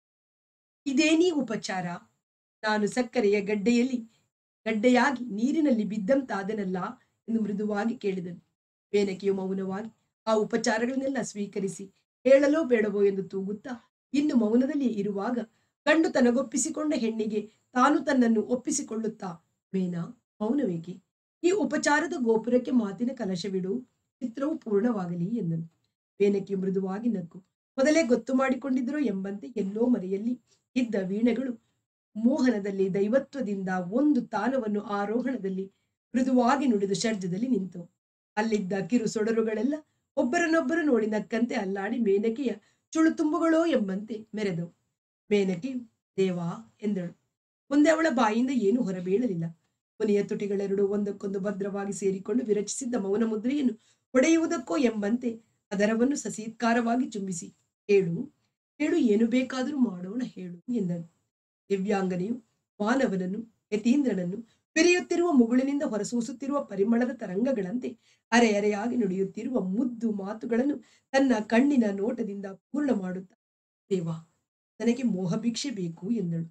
ಇದೇನೀ ಉಪಚಾರ ನಾನು ಸಕ್ಕರೆಯ ಗಡ್ಡೆಯಲ್ಲಿ ಗಡ್ಡೆಯಾಗಿ ನೀರಿನಲ್ಲಿ ಬಿದ್ದಂತಾದನಲ್ಲ ಎಂದು ಮೃದುವಾಗಿ ಕೇಳಿದನು ಮೇನಕೆಯು ಮೌನವಾಗಿ ಆ ಉಪಚಾರಗಳನ್ನೆಲ್ಲ ಸ್ವೀಕರಿಸಿ ಹೇಳಲೋ ಬೇಡವೋ ಎಂದು ತೂಗುತ್ತಾ ಇನ್ನು ಮೌನದಲ್ಲಿ ಇರುವಾಗ ಗಂಡು ತನಗೊಪ್ಪಿಸಿಕೊಂಡ ಹೆಣ್ಣಿಗೆ ತಾನು ತನ್ನನ್ನು ಒಪ್ಪಿಸಿಕೊಳ್ಳುತ್ತಾ ಮೇನಾ ಮೌನವೇಕೆ ಈ ಉಪಚಾರದ ಗೋಪುರಕ್ಕೆ ಮಾತಿನ ಕಲಶವಿಡು ಚಿತ್ರವು ಪೂರ್ಣವಾಗಲಿ ಎಂದನು ಮೇನಕ್ಕೆ ಮೃದುವಾಗಿ ನಕ್ಕು ಮೊದಲೇ ಗೊತ್ತು ಮಾಡಿಕೊಂಡಿದ್ರು ಎಂಬಂತೆ ಎಲ್ಲೋ ಮರೆಯಲ್ಲಿ ಇದ್ದ ವೀಣೆಗಳು ಮೋಹನದಲ್ಲಿ ದೈವತ್ವದಿಂದ ಒಂದು ತಾನವನ್ನು ಆರೋಹಣದಲ್ಲಿ ಮೃದುವಾಗಿ ನುಡಿದು ಷಡ್ಜದಲ್ಲಿ ನಿಂತು ಅಲ್ಲಿದ್ದ ಕಿರು ಸೊಡರುಗಳೆಲ್ಲ ಒಬ್ಬರನ್ನೊಬ್ಬರು ನೋಡಿ ನಕ್ಕಂತೆ ಅಲ್ಲಾಡಿ ಮೇನಕೆಯ ಚುಳುತುಂಬುಗಳೋ ಎಂಬಂತೆ ಮೆರೆದವು ಮೇನಕೆಯು ದೇವಾ ಎಂದಳು ಮುಂದೆ ಅವಳ ಬಾಯಿಂದ ಏನೂ ಹೊರಬೀಳಲಿಲ್ಲ ಕೊನೆಯ ತುಟಿಗಳೆರಡು ಒಂದಕ್ಕೊಂದು ಭದ್ರವಾಗಿ ಸೇರಿಕೊಂಡು ವಿರಚಿಸಿದ್ದ ಮೌನ ಮುದ್ರೆಯನ್ನು ಹೊಡೆಯುವುದಕ್ಕೋ ಎಂಬಂತೆ ಅದರವನ್ನು ಸಸೀತ್ಕಾರವಾಗಿ ಚುಂಬಿಸಿ ಹೇಳು ಹೇಳು ಏನು ಬೇಕಾದರೂ ಮಾಡೋಣ ಹೇಳು ಎಂದನು ದಿವ್ಯಾಂಗನೆಯು ಮಾನವನನ್ನು ಯತೀಂದ್ರನನ್ನು ಬೆರೆಯುತ್ತಿರುವ ಮುಗುಳಿನಿಂದ ಹೊರಸೂಸುತ್ತಿರುವ ಪರಿಮಳದ ತರಂಗಗಳಂತೆ ಅರೆ ಅರೆಯಾಗಿ ನುಡಿಯುತ್ತಿರುವ ಮುದ್ದು ಮಾತುಗಳನ್ನು ತನ್ನ ಕಣ್ಣಿನ ನೋಟದಿಂದ ಪೂರ್ಣ ಮಾಡುತ್ತಾ ದೇವಾ ನನಗೆ ಮೋಹಭಿಕ್ಷೆ ಬೇಕು ಎಂದಳು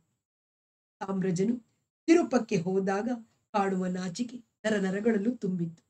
ಸಾಮ್ರಾಜನು ತಿರುಪಕ್ಕೆ ಹೋದಾಗ ಕಾಡುವ ನಾಚಿಕೆ ನರ ನರಗಳಲ್ಲೂ ತುಂಬಿತ್ತು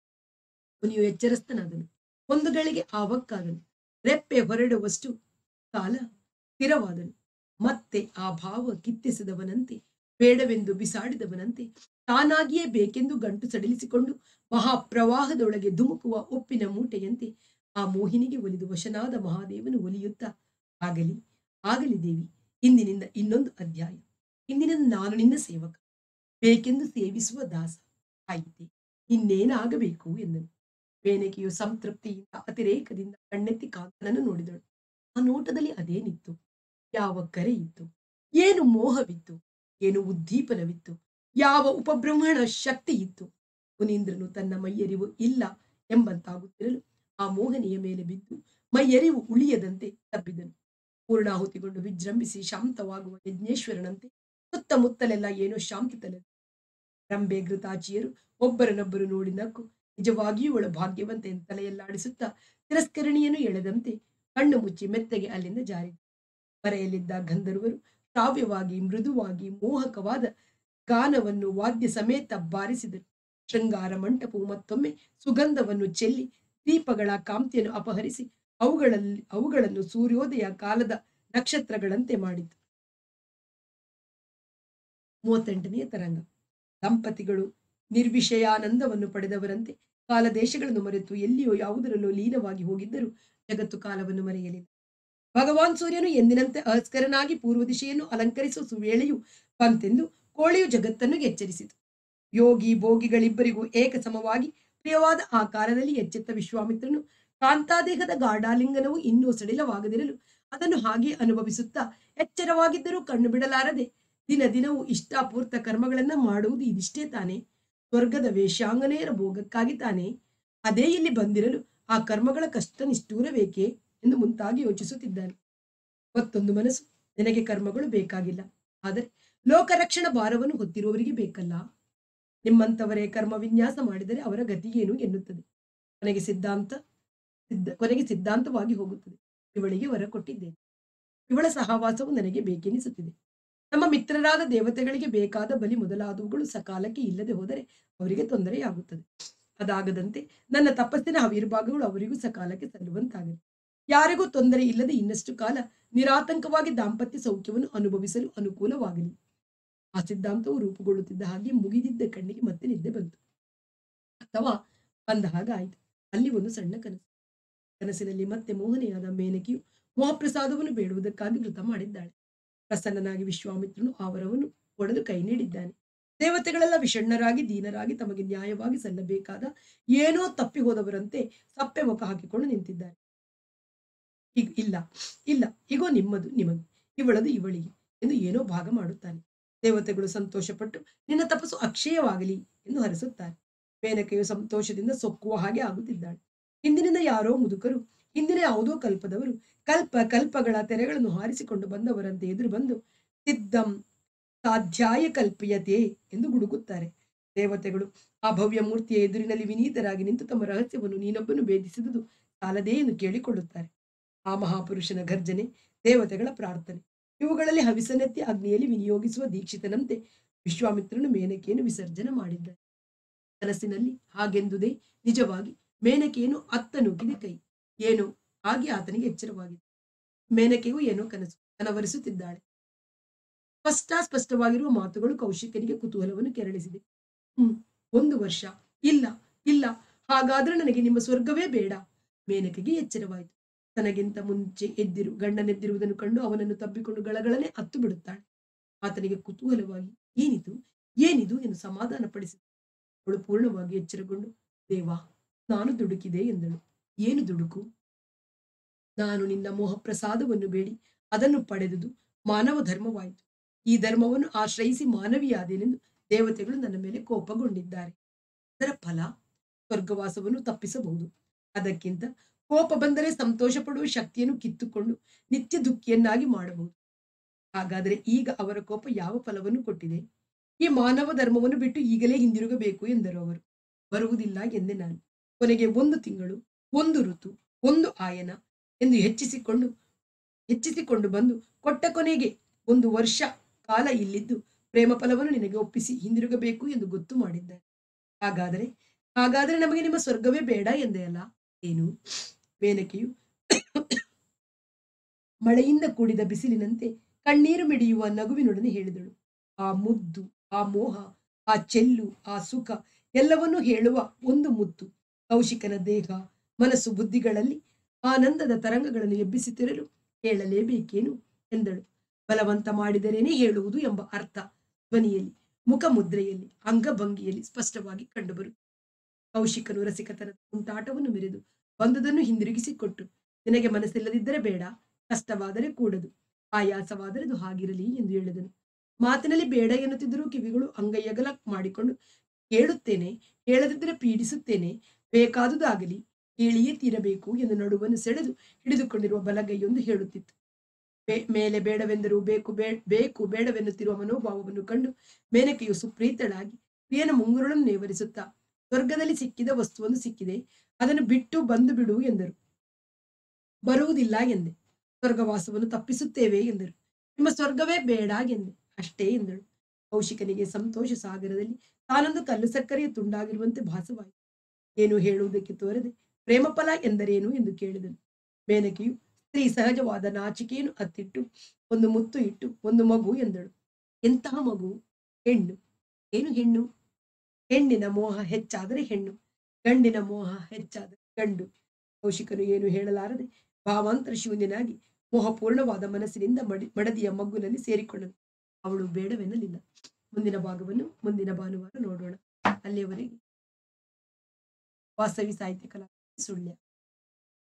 ಮುನಿಯು ಎಚ್ಚರಸ್ಥನಾದನು ಒಂದು ಗಳಿಗೆ ಆವಕ್ಕಾದನು ರೆಪ್ಪೆ ಹೊರಡುವಷ್ಟು ಕಾಲ ಸ್ಥಿರವಾದನು ಮತ್ತೆ ಆ ಭಾವ ಕಿತ್ತಿಸಿದವನಂತೆ ಬೇಡವೆಂದು ಬಿಸಾಡಿದವನಂತೆ ತಾನಾಗಿಯೇ ಬೇಕೆಂದು ಗಂಟು ಸಡಿಲಿಸಿಕೊಂಡು ಮಹಾಪ್ರವಾಹದೊಳಗೆ ಧುಮುಕುವ ಉಪ್ಪಿನ ಮೂಟೆಯಂತೆ ಆ ಮೋಹಿನಿಗೆ ಒಲಿದು ವಶನಾದ ಮಹಾದೇವನು ಒಲಿಯುತ್ತಾ ಆಗಲಿ ಆಗಲಿ ದೇವಿ ಇಂದಿನಿಂದ ಇನ್ನೊಂದು ಅಧ್ಯಾಯ ಇಂದಿನಿಂದ ನಾನು ನಿನ್ನ ಸೇವಕ ಬೇಕೆಂದು ಸೇವಿಸುವ ದಾಸ ಆಯಿತೆ ಇನ್ನೇನಾಗಬೇಕು ಎಂದನು ಮೇನಕೆಯು ಸಂತೃಪ್ತಿಯಿಂದ ಅತಿರೇಕದಿಂದ ಕಣ್ಣೆತ್ತಿ ಕಾಂತನನ್ನು ನೋಡಿದಳು ಆ ನೋಟದಲ್ಲಿ ಅದೇನಿತ್ತು ಯಾವ ಕರೆ ಇತ್ತು ಏನು ಮೋಹವಿತ್ತು ಏನು ಉದ್ದೀಪನವಿತ್ತು ಯಾವ ಉಪಬ್ರಹ್ಮಣ ಶಕ್ತಿ ಇತ್ತು ಮುನೀಂದ್ರನು ತನ್ನ ಮೈಯರಿವು ಇಲ್ಲ ಎಂಬಂತಾಗುತ್ತಿರಲು ಆ ಮೋಹನೆಯ ಮೇಲೆ ಬಿದ್ದು ಮೈಯರಿವು ಉಳಿಯದಂತೆ ತಬ್ಬಿದನು ಪೂರ್ಣಾಹುತಿಗೊಂಡು ವಿಜೃಂಭಿಸಿ ಶಾಂತವಾಗುವ ಯಜ್ಞೇಶ್ವರನಂತೆ ಸುತ್ತಮುತ್ತಲೆಲ್ಲ ಏನೋ ಶಾಂತಿ ತಲೆ ರಂಬೆ ಘೃತಾಚಿಯರು ಒಬ್ಬರನ್ನೊಬ್ಬರು ನೋಡಿ ನಕ್ಕು ನಿಜವಾಗಿಯೂ ಅವಳ ಭಾಗ್ಯವಂತೆ ಎಂದು ತಲೆಯಲ್ಲಾಡಿಸುತ್ತಾ ತಿರಸ್ಕರಣಿಯನ್ನು ಎಳೆದಂತೆ ಕಣ್ಣು ಮುಚ್ಚಿ ಮೆತ್ತಗೆ ಅಲ್ಲಿಂದ ಜಾರಿದ ಮರೆಯಲ್ಲಿದ್ದ ಗಂಧರ್ವರು ಶ್ರಾವ್ಯವಾಗಿ ಮೃದುವಾಗಿ ಮೋಹಕವಾದ ಗಾನವನ್ನು ವಾದ್ಯ ಸಮೇತ ಬಾರಿಸಿದರು ಶೃಂಗಾರ ಮಂಟಪವು ಮತ್ತೊಮ್ಮೆ ಸುಗಂಧವನ್ನು ಚೆಲ್ಲಿ ದೀಪಗಳ ಕಾಂತಿಯನ್ನು ಅಪಹರಿಸಿ ಅವುಗಳಲ್ಲಿ ಅವುಗಳನ್ನು ಸೂರ್ಯೋದಯ ಕಾಲದ ನಕ್ಷತ್ರಗಳಂತೆ ಮಾಡಿತು ಮೂವತ್ತೆಂಟನೆಯ ತರಂಗ ದಂಪತಿಗಳು ನಿರ್ವಿಷಯಾನಂದವನ್ನು ಪಡೆದವರಂತೆ ಕಾಲದೇಶಗಳನ್ನು ಮರೆತು ಎಲ್ಲಿಯೋ ಯಾವುದರಲ್ಲೋ ಲೀನವಾಗಿ ಹೋಗಿದ್ದರೂ ಜಗತ್ತು ಕಾಲವನ್ನು ಮರೆಯಲಿಲ್ಲ ಭಗವಾನ್ ಸೂರ್ಯನು ಎಂದಿನಂತೆ ಅಸ್ಕರನಾಗಿ ಪೂರ್ವ ದಿಶೆಯನ್ನು ಅಲಂಕರಿಸುವ ಸುವೇಳೆಯು ಬಂತೆಂದು ಕೋಳಿಯು ಜಗತ್ತನ್ನು ಎಚ್ಚರಿಸಿತು ಯೋಗಿ ಭೋಗಿಗಳಿಬ್ಬರಿಗೂ ಏಕಸಮವಾಗಿ ಪ್ರಿಯವಾದ ಆಕಾರದಲ್ಲಿ ಎಚ್ಚೆತ್ತ ವಿಶ್ವಾಮಿತ್ರನು ಕಾಂತಾದೇಹದ ಗಾಢಾಲಿಂಗನವು ಇನ್ನೂ ಸಡಿಲವಾಗದಿರಲು ಅದನ್ನು ಹಾಗೆ ಅನುಭವಿಸುತ್ತಾ ಎಚ್ಚರವಾಗಿದ್ದರೂ ಕಣ್ಣು ಬಿಡಲಾರದೆ ದಿನ ದಿನವೂ ಇಷ್ಟಾಪೂರ್ತ ಕರ್ಮಗಳನ್ನ ಮಾಡುವುದು ಇದಿಷ್ಟೇ ತಾನೇ ಸ್ವರ್ಗದ ವೇಶ್ಯಾಂಗನೆಯರ ಭೋಗಕ್ಕಾಗಿ ತಾನೇ ಅದೇ ಇಲ್ಲಿ ಬಂದಿರಲು ಆ ಕರ್ಮಗಳ ಕಷ್ಟ ನಿಷ್ಠೂರಬೇಕೆ ಎಂದು ಮುಂತಾಗಿ ಯೋಚಿಸುತ್ತಿದ್ದಾನೆ ಮತ್ತೊಂದು ಮನಸ್ಸು ನಿನಗೆ ಕರ್ಮಗಳು ಬೇಕಾಗಿಲ್ಲ ಆದರೆ ಲೋಕರಕ್ಷಣ ಭಾರವನ್ನು ಹೊತ್ತಿರುವವರಿಗೆ ಬೇಕಲ್ಲ ನಿಮ್ಮಂತವರೇ ಕರ್ಮ ವಿನ್ಯಾಸ ಮಾಡಿದರೆ ಅವರ ಗತಿಯೇನು ಎನ್ನುತ್ತದೆ ನನಗೆ ಸಿದ್ಧಾಂತ ಸಿದ್ಧ ಕೊನೆಗೆ ಸಿದ್ಧಾಂತವಾಗಿ ಹೋಗುತ್ತದೆ ಇವಳಿಗೆ ವರ ಕೊಟ್ಟಿದ್ದೇನೆ ಇವಳ ಸಹವಾಸವು ನನಗೆ ಬೇಕೆನಿಸುತ್ತಿದೆ ನಮ್ಮ ಮಿತ್ರರಾದ ದೇವತೆಗಳಿಗೆ ಬೇಕಾದ ಬಲಿ ಮೊದಲಾದವುಗಳು ಸಕಾಲಕ್ಕೆ ಇಲ್ಲದೆ ಹೋದರೆ ಅವರಿಗೆ ತೊಂದರೆಯಾಗುತ್ತದೆ ಅದಾಗದಂತೆ ನನ್ನ ತಪಸ್ಸಿನ ಆವಿರ್ಭಾಗಗಳು ಅವರಿಗೂ ಸಕಾಲಕ್ಕೆ ಸಲ್ಲುವಂತಾಗಲಿ ಯಾರಿಗೂ ತೊಂದರೆ ಇಲ್ಲದೆ ಇನ್ನಷ್ಟು ಕಾಲ ನಿರಾತಂಕವಾಗಿ ದಾಂಪತ್ಯ ಸೌಖ್ಯವನ್ನು ಅನುಭವಿಸಲು ಅನುಕೂಲವಾಗಲಿ ಆ ಸಿದ್ಧಾಂತವು ರೂಪುಗೊಳ್ಳುತ್ತಿದ್ದ ಹಾಗೆ ಮುಗಿದಿದ್ದ ಕಣ್ಣಿಗೆ ಮತ್ತೆ ನಿದ್ದೆ ಬಂತು ಅಥವಾ ಬಂದ ಹಾಗಾಯಿತು ಅಲ್ಲಿ ಒಂದು ಸಣ್ಣ ಕನಸು ಕನಸಿನಲ್ಲಿ ಮತ್ತೆ ಮೋಹನೆಯಾದ ಮೇನಕಿಯು ಮೋಹಪ್ರಸಾದವನ್ನು ಬೇಡುವುದಕ್ಕಾಗಿ ವೃತ ಮಾಡಿದ್ದಾಳೆ ಪ್ರಸನ್ನನಾಗಿ ವಿಶ್ವಾಮಿತ್ರನು ಆ ವರವನ್ನು ಒಡೆದು ಕೈ ನೀಡಿದ್ದಾನೆ ದೇವತೆಗಳೆಲ್ಲ ವಿಷಣ್ಣರಾಗಿ ದೀನರಾಗಿ ತಮಗೆ ನ್ಯಾಯವಾಗಿ ಸಲ್ಲಬೇಕಾದ ಏನೋ ತಪ್ಪಿ ಹೋದವರಂತೆ ಸಪ್ಪೆ ಮುಖ ಹಾಕಿಕೊಂಡು ನಿಂತಿದ್ದಾರೆ ಈಗ ಇಲ್ಲ ಇಲ್ಲ ಈಗೋ ನಿಮ್ಮದು ನಿಮಗೆ ಇವಳದು ಇವಳಿಗೆ ಎಂದು ಏನೋ ಭಾಗ ಮಾಡುತ್ತಾನೆ ದೇವತೆಗಳು ಸಂತೋಷಪಟ್ಟು ನಿನ್ನ ತಪಸ್ಸು ಅಕ್ಷಯವಾಗಲಿ ಎಂದು ಹರಿಸುತ್ತಾರೆ ಮೇನಕೆಯು ಸಂತೋಷದಿಂದ ಸೊಕ್ಕುವ ಹಾಗೆ ಆಗುತ್ತಿದ್ದಾಳೆ ಹಿಂದಿನಿಂದ ಯಾರೋ ಮುದುಕರು ಹಿಂದಿನ ಯಾವುದೋ ಕಲ್ಪದವರು ಕಲ್ಪ ಕಲ್ಪಗಳ ತೆರೆಗಳನ್ನು ಹಾರಿಸಿಕೊಂಡು ಬಂದವರಂತೆ ಎದುರು ಬಂದು ಸಿದ್ಧಂ ಸಾಧ್ಯಾಯ ಕಲ್ಪಿಯತೆ ಎಂದು ಗುಡುಗುತ್ತಾರೆ ದೇವತೆಗಳು ಆ ಭವ್ಯ ಮೂರ್ತಿಯ ಎದುರಿನಲ್ಲಿ ವಿನೀತರಾಗಿ ನಿಂತು ತಮ್ಮ ರಹಸ್ಯವನ್ನು ನೀನೊಬ್ಬನು ಭೇದಿಸಿದುದು ಸಾಲದೇ ಎಂದು ಕೇಳಿಕೊಳ್ಳುತ್ತಾರೆ ಆ ಮಹಾಪುರುಷನ ಗರ್ಜನೆ ದೇವತೆಗಳ ಪ್ರಾರ್ಥನೆ ಇವುಗಳಲ್ಲಿ ಹವಿಸನೆತ್ತಿ ಅಗ್ನಿಯಲ್ಲಿ ವಿನಿಯೋಗಿಸುವ ದೀಕ್ಷಿತನಂತೆ ವಿಶ್ವಾಮಿತ್ರನು ಮೇನಕೆಯನ್ನು ವಿಸರ್ಜನೆ ಮಾಡಿದ್ದಾರೆ ಕನಸಿನಲ್ಲಿ ಹಾಗೆಂದುದೇ ನಿಜವಾಗಿ ಮೇನಕೆಯನ್ನು ಅತ್ತ ನುಗ್ಗಿದ ಕೈ ಏನೋ ಹಾಗೆ ಆತನಿಗೆ ಎಚ್ಚರವಾಗಿದೆ ಮೇನಕೆಯು ಏನೋ ಕನಸು ಕನವರಿಸುತ್ತಿದ್ದಾಳೆ ಸ್ಪಷ್ಟಾಸ್ಪಷ್ಟವಾಗಿರುವ ಮಾತುಗಳು ಕೌಶಿಕನಿಗೆ ಕುತೂಹಲವನ್ನು ಕೆರಳಿಸಿದೆ ಹ್ಮ್ ಒಂದು ವರ್ಷ ಇಲ್ಲ ಇಲ್ಲ ಹಾಗಾದ್ರೆ ನನಗೆ ನಿಮ್ಮ ಸ್ವರ್ಗವೇ ಬೇಡ ಮೇನಕೆಗೆ ಎಚ್ಚರವಾಯಿತು ತನಗಿಂತ ಮುಂಚೆ ಎದ್ದಿರು ಗಂಡನೆದ್ದಿರುವುದನ್ನು ಕಂಡು ಅವನನ್ನು ತಬ್ಬಿಕೊಂಡು ಗಳಗಳನೆ ಹತ್ತು ಬಿಡುತ್ತಾಳೆ ಆತನಿಗೆ ಕುತೂಹಲವಾಗಿ ಏನಿದು ಏನಿದು ಎಂದು ಸಮಾಧಾನ ಪಡಿಸಿದ ಅವಳು ಪೂರ್ಣವಾಗಿ ಎಚ್ಚರಗೊಂಡು ದೇವಾ ನಾನು ದುಡುಕಿದೆ ಎಂದಳು ಏನು ದುಡುಕು ನಾನು ನಿನ್ನ ಮೋಹ ಪ್ರಸಾದವನ್ನು ಬೇಡಿ ಅದನ್ನು ಪಡೆದುದು ಮಾನವ ಧರ್ಮವಾಯಿತು ಈ ಧರ್ಮವನ್ನು ಆಶ್ರಯಿಸಿ ಮಾನವಿಯಾದೇನೆಂದು ದೇವತೆಗಳು ನನ್ನ ಮೇಲೆ ಕೋಪಗೊಂಡಿದ್ದಾರೆ ಅದರ ಫಲ ಸ್ವರ್ಗವಾಸವನ್ನು ತಪ್ಪಿಸಬಹುದು ಅದಕ್ಕಿಂತ ಕೋಪ ಬಂದರೆ ಸಂತೋಷ ಪಡುವ ಶಕ್ತಿಯನ್ನು ಕಿತ್ತುಕೊಂಡು ನಿತ್ಯ ದುಃಖಿಯನ್ನಾಗಿ ಮಾಡಬಹುದು ಹಾಗಾದರೆ ಈಗ ಅವರ ಕೋಪ ಯಾವ ಫಲವನ್ನು ಕೊಟ್ಟಿದೆ ಈ ಮಾನವ ಧರ್ಮವನ್ನು ಬಿಟ್ಟು ಈಗಲೇ ಹಿಂದಿರುಗಬೇಕು ಎಂದರು ಅವರು ಬರುವುದಿಲ್ಲ ಎಂದೆ ನಾನು ಕೊನೆಗೆ ಒಂದು ತಿಂಗಳು ಒಂದು ಋತು ಒಂದು ಆಯನ ಎಂದು ಹೆಚ್ಚಿಸಿಕೊಂಡು ಹೆಚ್ಚಿಸಿಕೊಂಡು ಬಂದು ಕೊಟ್ಟ ಕೊನೆಗೆ ಒಂದು ವರ್ಷ ಕಾಲ ಇಲ್ಲಿದ್ದು ಪ್ರೇಮ ಫಲವನ್ನು ನಿನಗೆ ಒಪ್ಪಿಸಿ ಹಿಂದಿರುಗಬೇಕು ಎಂದು ಗೊತ್ತು ಮಾಡಿದ್ದಾರೆ ಹಾಗಾದರೆ ಹಾಗಾದರೆ ನಮಗೆ ನಿಮ್ಮ ಸ್ವರ್ಗವೇ ಬೇಡ ಎಂದೆ ಅಲ್ಲ ಏನು ಮೇನಕೆಯು ಮಳೆಯಿಂದ ಕೂಡಿದ ಬಿಸಿಲಿನಂತೆ ಕಣ್ಣೀರು ಮಿಡಿಯುವ ನಗುವಿನೊಡನೆ ಹೇಳಿದಳು ಆ ಮುದ್ದು ಆ ಮೋಹ ಆ ಚೆಲ್ಲು ಆ ಸುಖ ಎಲ್ಲವನ್ನೂ ಹೇಳುವ ಒಂದು ಮುತ್ತು ಕೌಶಿಕನ ದೇಹ ಮನಸ್ಸು ಬುದ್ಧಿಗಳಲ್ಲಿ ಆನಂದದ ತರಂಗಗಳನ್ನು ಎಬ್ಬಿಸುತ್ತಿರಲು ಹೇಳಲೇಬೇಕೇನು ಎಂದಳು ಬಲವಂತ ಮಾಡಿದರೇನೆ ಹೇಳುವುದು ಎಂಬ ಅರ್ಥ ಧ್ವನಿಯಲ್ಲಿ ಮುಖ ಮುದ್ರೆಯಲ್ಲಿ ಅಂಗಭಂಗಿಯಲ್ಲಿ ಸ್ಪಷ್ಟವಾಗಿ ಕಂಡುಬರು ಕೌಶಿಕನು ರಸಿಕತನದ ಉಂಟಾಟವನ್ನು ಮೆರೆದು ಬಂದುದನ್ನು ಹಿಂದಿರುಗಿಸಿಕೊಟ್ಟು ನಿನಗೆ ಮನಸ್ಸಿಲ್ಲದಿದ್ದರೆ ಬೇಡ ಕಷ್ಟವಾದರೆ ಕೂಡದು ಆಯಾಸವಾದರೆ ಅದು ಹಾಗಿರಲಿ ಎಂದು ಹೇಳಿದನು ಮಾತಿನಲ್ಲಿ ಬೇಡ ಎನ್ನುತ್ತಿದ್ದರೂ ಕಿವಿಗಳು ಅಂಗೈಯಗಲ ಮಾಡಿಕೊಂಡು ಕೇಳುತ್ತೇನೆ ಹೇಳದಿದ್ದರೆ ಪೀಡಿಸುತ್ತೇನೆ ಬೇಕಾದುದಾಗಲಿ ಹೇಳಿಯೇ ತೀರಬೇಕು ಎಂದು ನಡುವನ್ನು ಸೆಳೆದು ಹಿಡಿದುಕೊಂಡಿರುವ ಬಲಗೈಯೊಂದು ಹೇಳುತ್ತಿತ್ತು ಬೇ ಮೇಲೆ ಬೇಡವೆಂದರೂ ಬೇಕು ಬೇ ಬೇಕು ಬೇಡವೆನ್ನುತ್ತಿರುವ ಮನೋಭಾವವನ್ನು ಕಂಡು ಮೇನಕೆಯು ಸುಪ್ರೀತಳಾಗಿ ಪ್ರಿಯನ ಮುಂಗುರುಳನ್ನು ನೇವರಿಸುತ್ತಾ ಸ್ವರ್ಗದಲ್ಲಿ ಸಿಕ್ಕಿದ ವಸ್ತುವೊಂದು ಸಿಕ್ಕಿದೆ ಅದನ್ನು ಬಿಟ್ಟು ಬಂದು ಬಿಡು ಎಂದರು ಬರುವುದಿಲ್ಲ ಎಂದೆ ಸ್ವರ್ಗವಾಸವನ್ನು ತಪ್ಪಿಸುತ್ತೇವೆ ಎಂದರು ನಿಮ್ಮ ಸ್ವರ್ಗವೇ ಬೇಡ ಎಂದೆ ಅಷ್ಟೇ ಎಂದಳು ಕೌಶಿಕನಿಗೆ ಸಂತೋಷ ಸಾಗರದಲ್ಲಿ ತಾನೊಂದು ಕಲ್ಲು ಸಕ್ಕರೆಯ ತುಂಡಾಗಿರುವಂತೆ ಭಾಸವಾಯಿತು ಏನು ಹೇಳುವುದಕ್ಕೆ ತೋರದೆ ಪ್ರೇಮಫಲ ಎಂದರೇನು ಎಂದು ಕೇಳಿದನು ಮೇನಕೆಯು ಸ್ತ್ರೀ ಸಹಜವಾದ ನಾಚಿಕೆಯನ್ನು ಅತ್ತಿಟ್ಟು ಒಂದು ಮುತ್ತು ಇಟ್ಟು ಒಂದು ಮಗು ಎಂದಳು ಎಂತಹ ಮಗು ಹೆಣ್ಣು ಏನು ಹೆಣ್ಣು ಹೆಣ್ಣಿನ ಮೋಹ ಹೆಚ್ಚಾದರೆ ಹೆಣ್ಣು ಗಂಡಿನ ಮೋಹ ಹೆಚ್ಚಾದರೆ ಗಂಡು ಕೌಶಿಕನು ಏನು ಹೇಳಲಾರದೆ ಭಾವಾಂತರ ಶೂನ್ಯನಾಗಿ ಮೋಹಪೂರ್ಣವಾದ ಮನಸ್ಸಿನಿಂದ ಮಡಿ ಮಡದಿಯ ಮಗ್ಗುನಲ್ಲಿ ಸೇರಿಕೊಂಡನು ಅವಳು ಬೇಡವೆನ್ನಲಿಲ್ಲ ಮುಂದಿನ ಭಾಗವನ್ನು ಮುಂದಿನ ಭಾನುವಾರ ನೋಡೋಣ ಅಲ್ಲಿಯವರೆಗೆ ವಾಸವಿ ಸಾಹಿತ್ಯ ಕಲಾ ಸುಳ್ಯ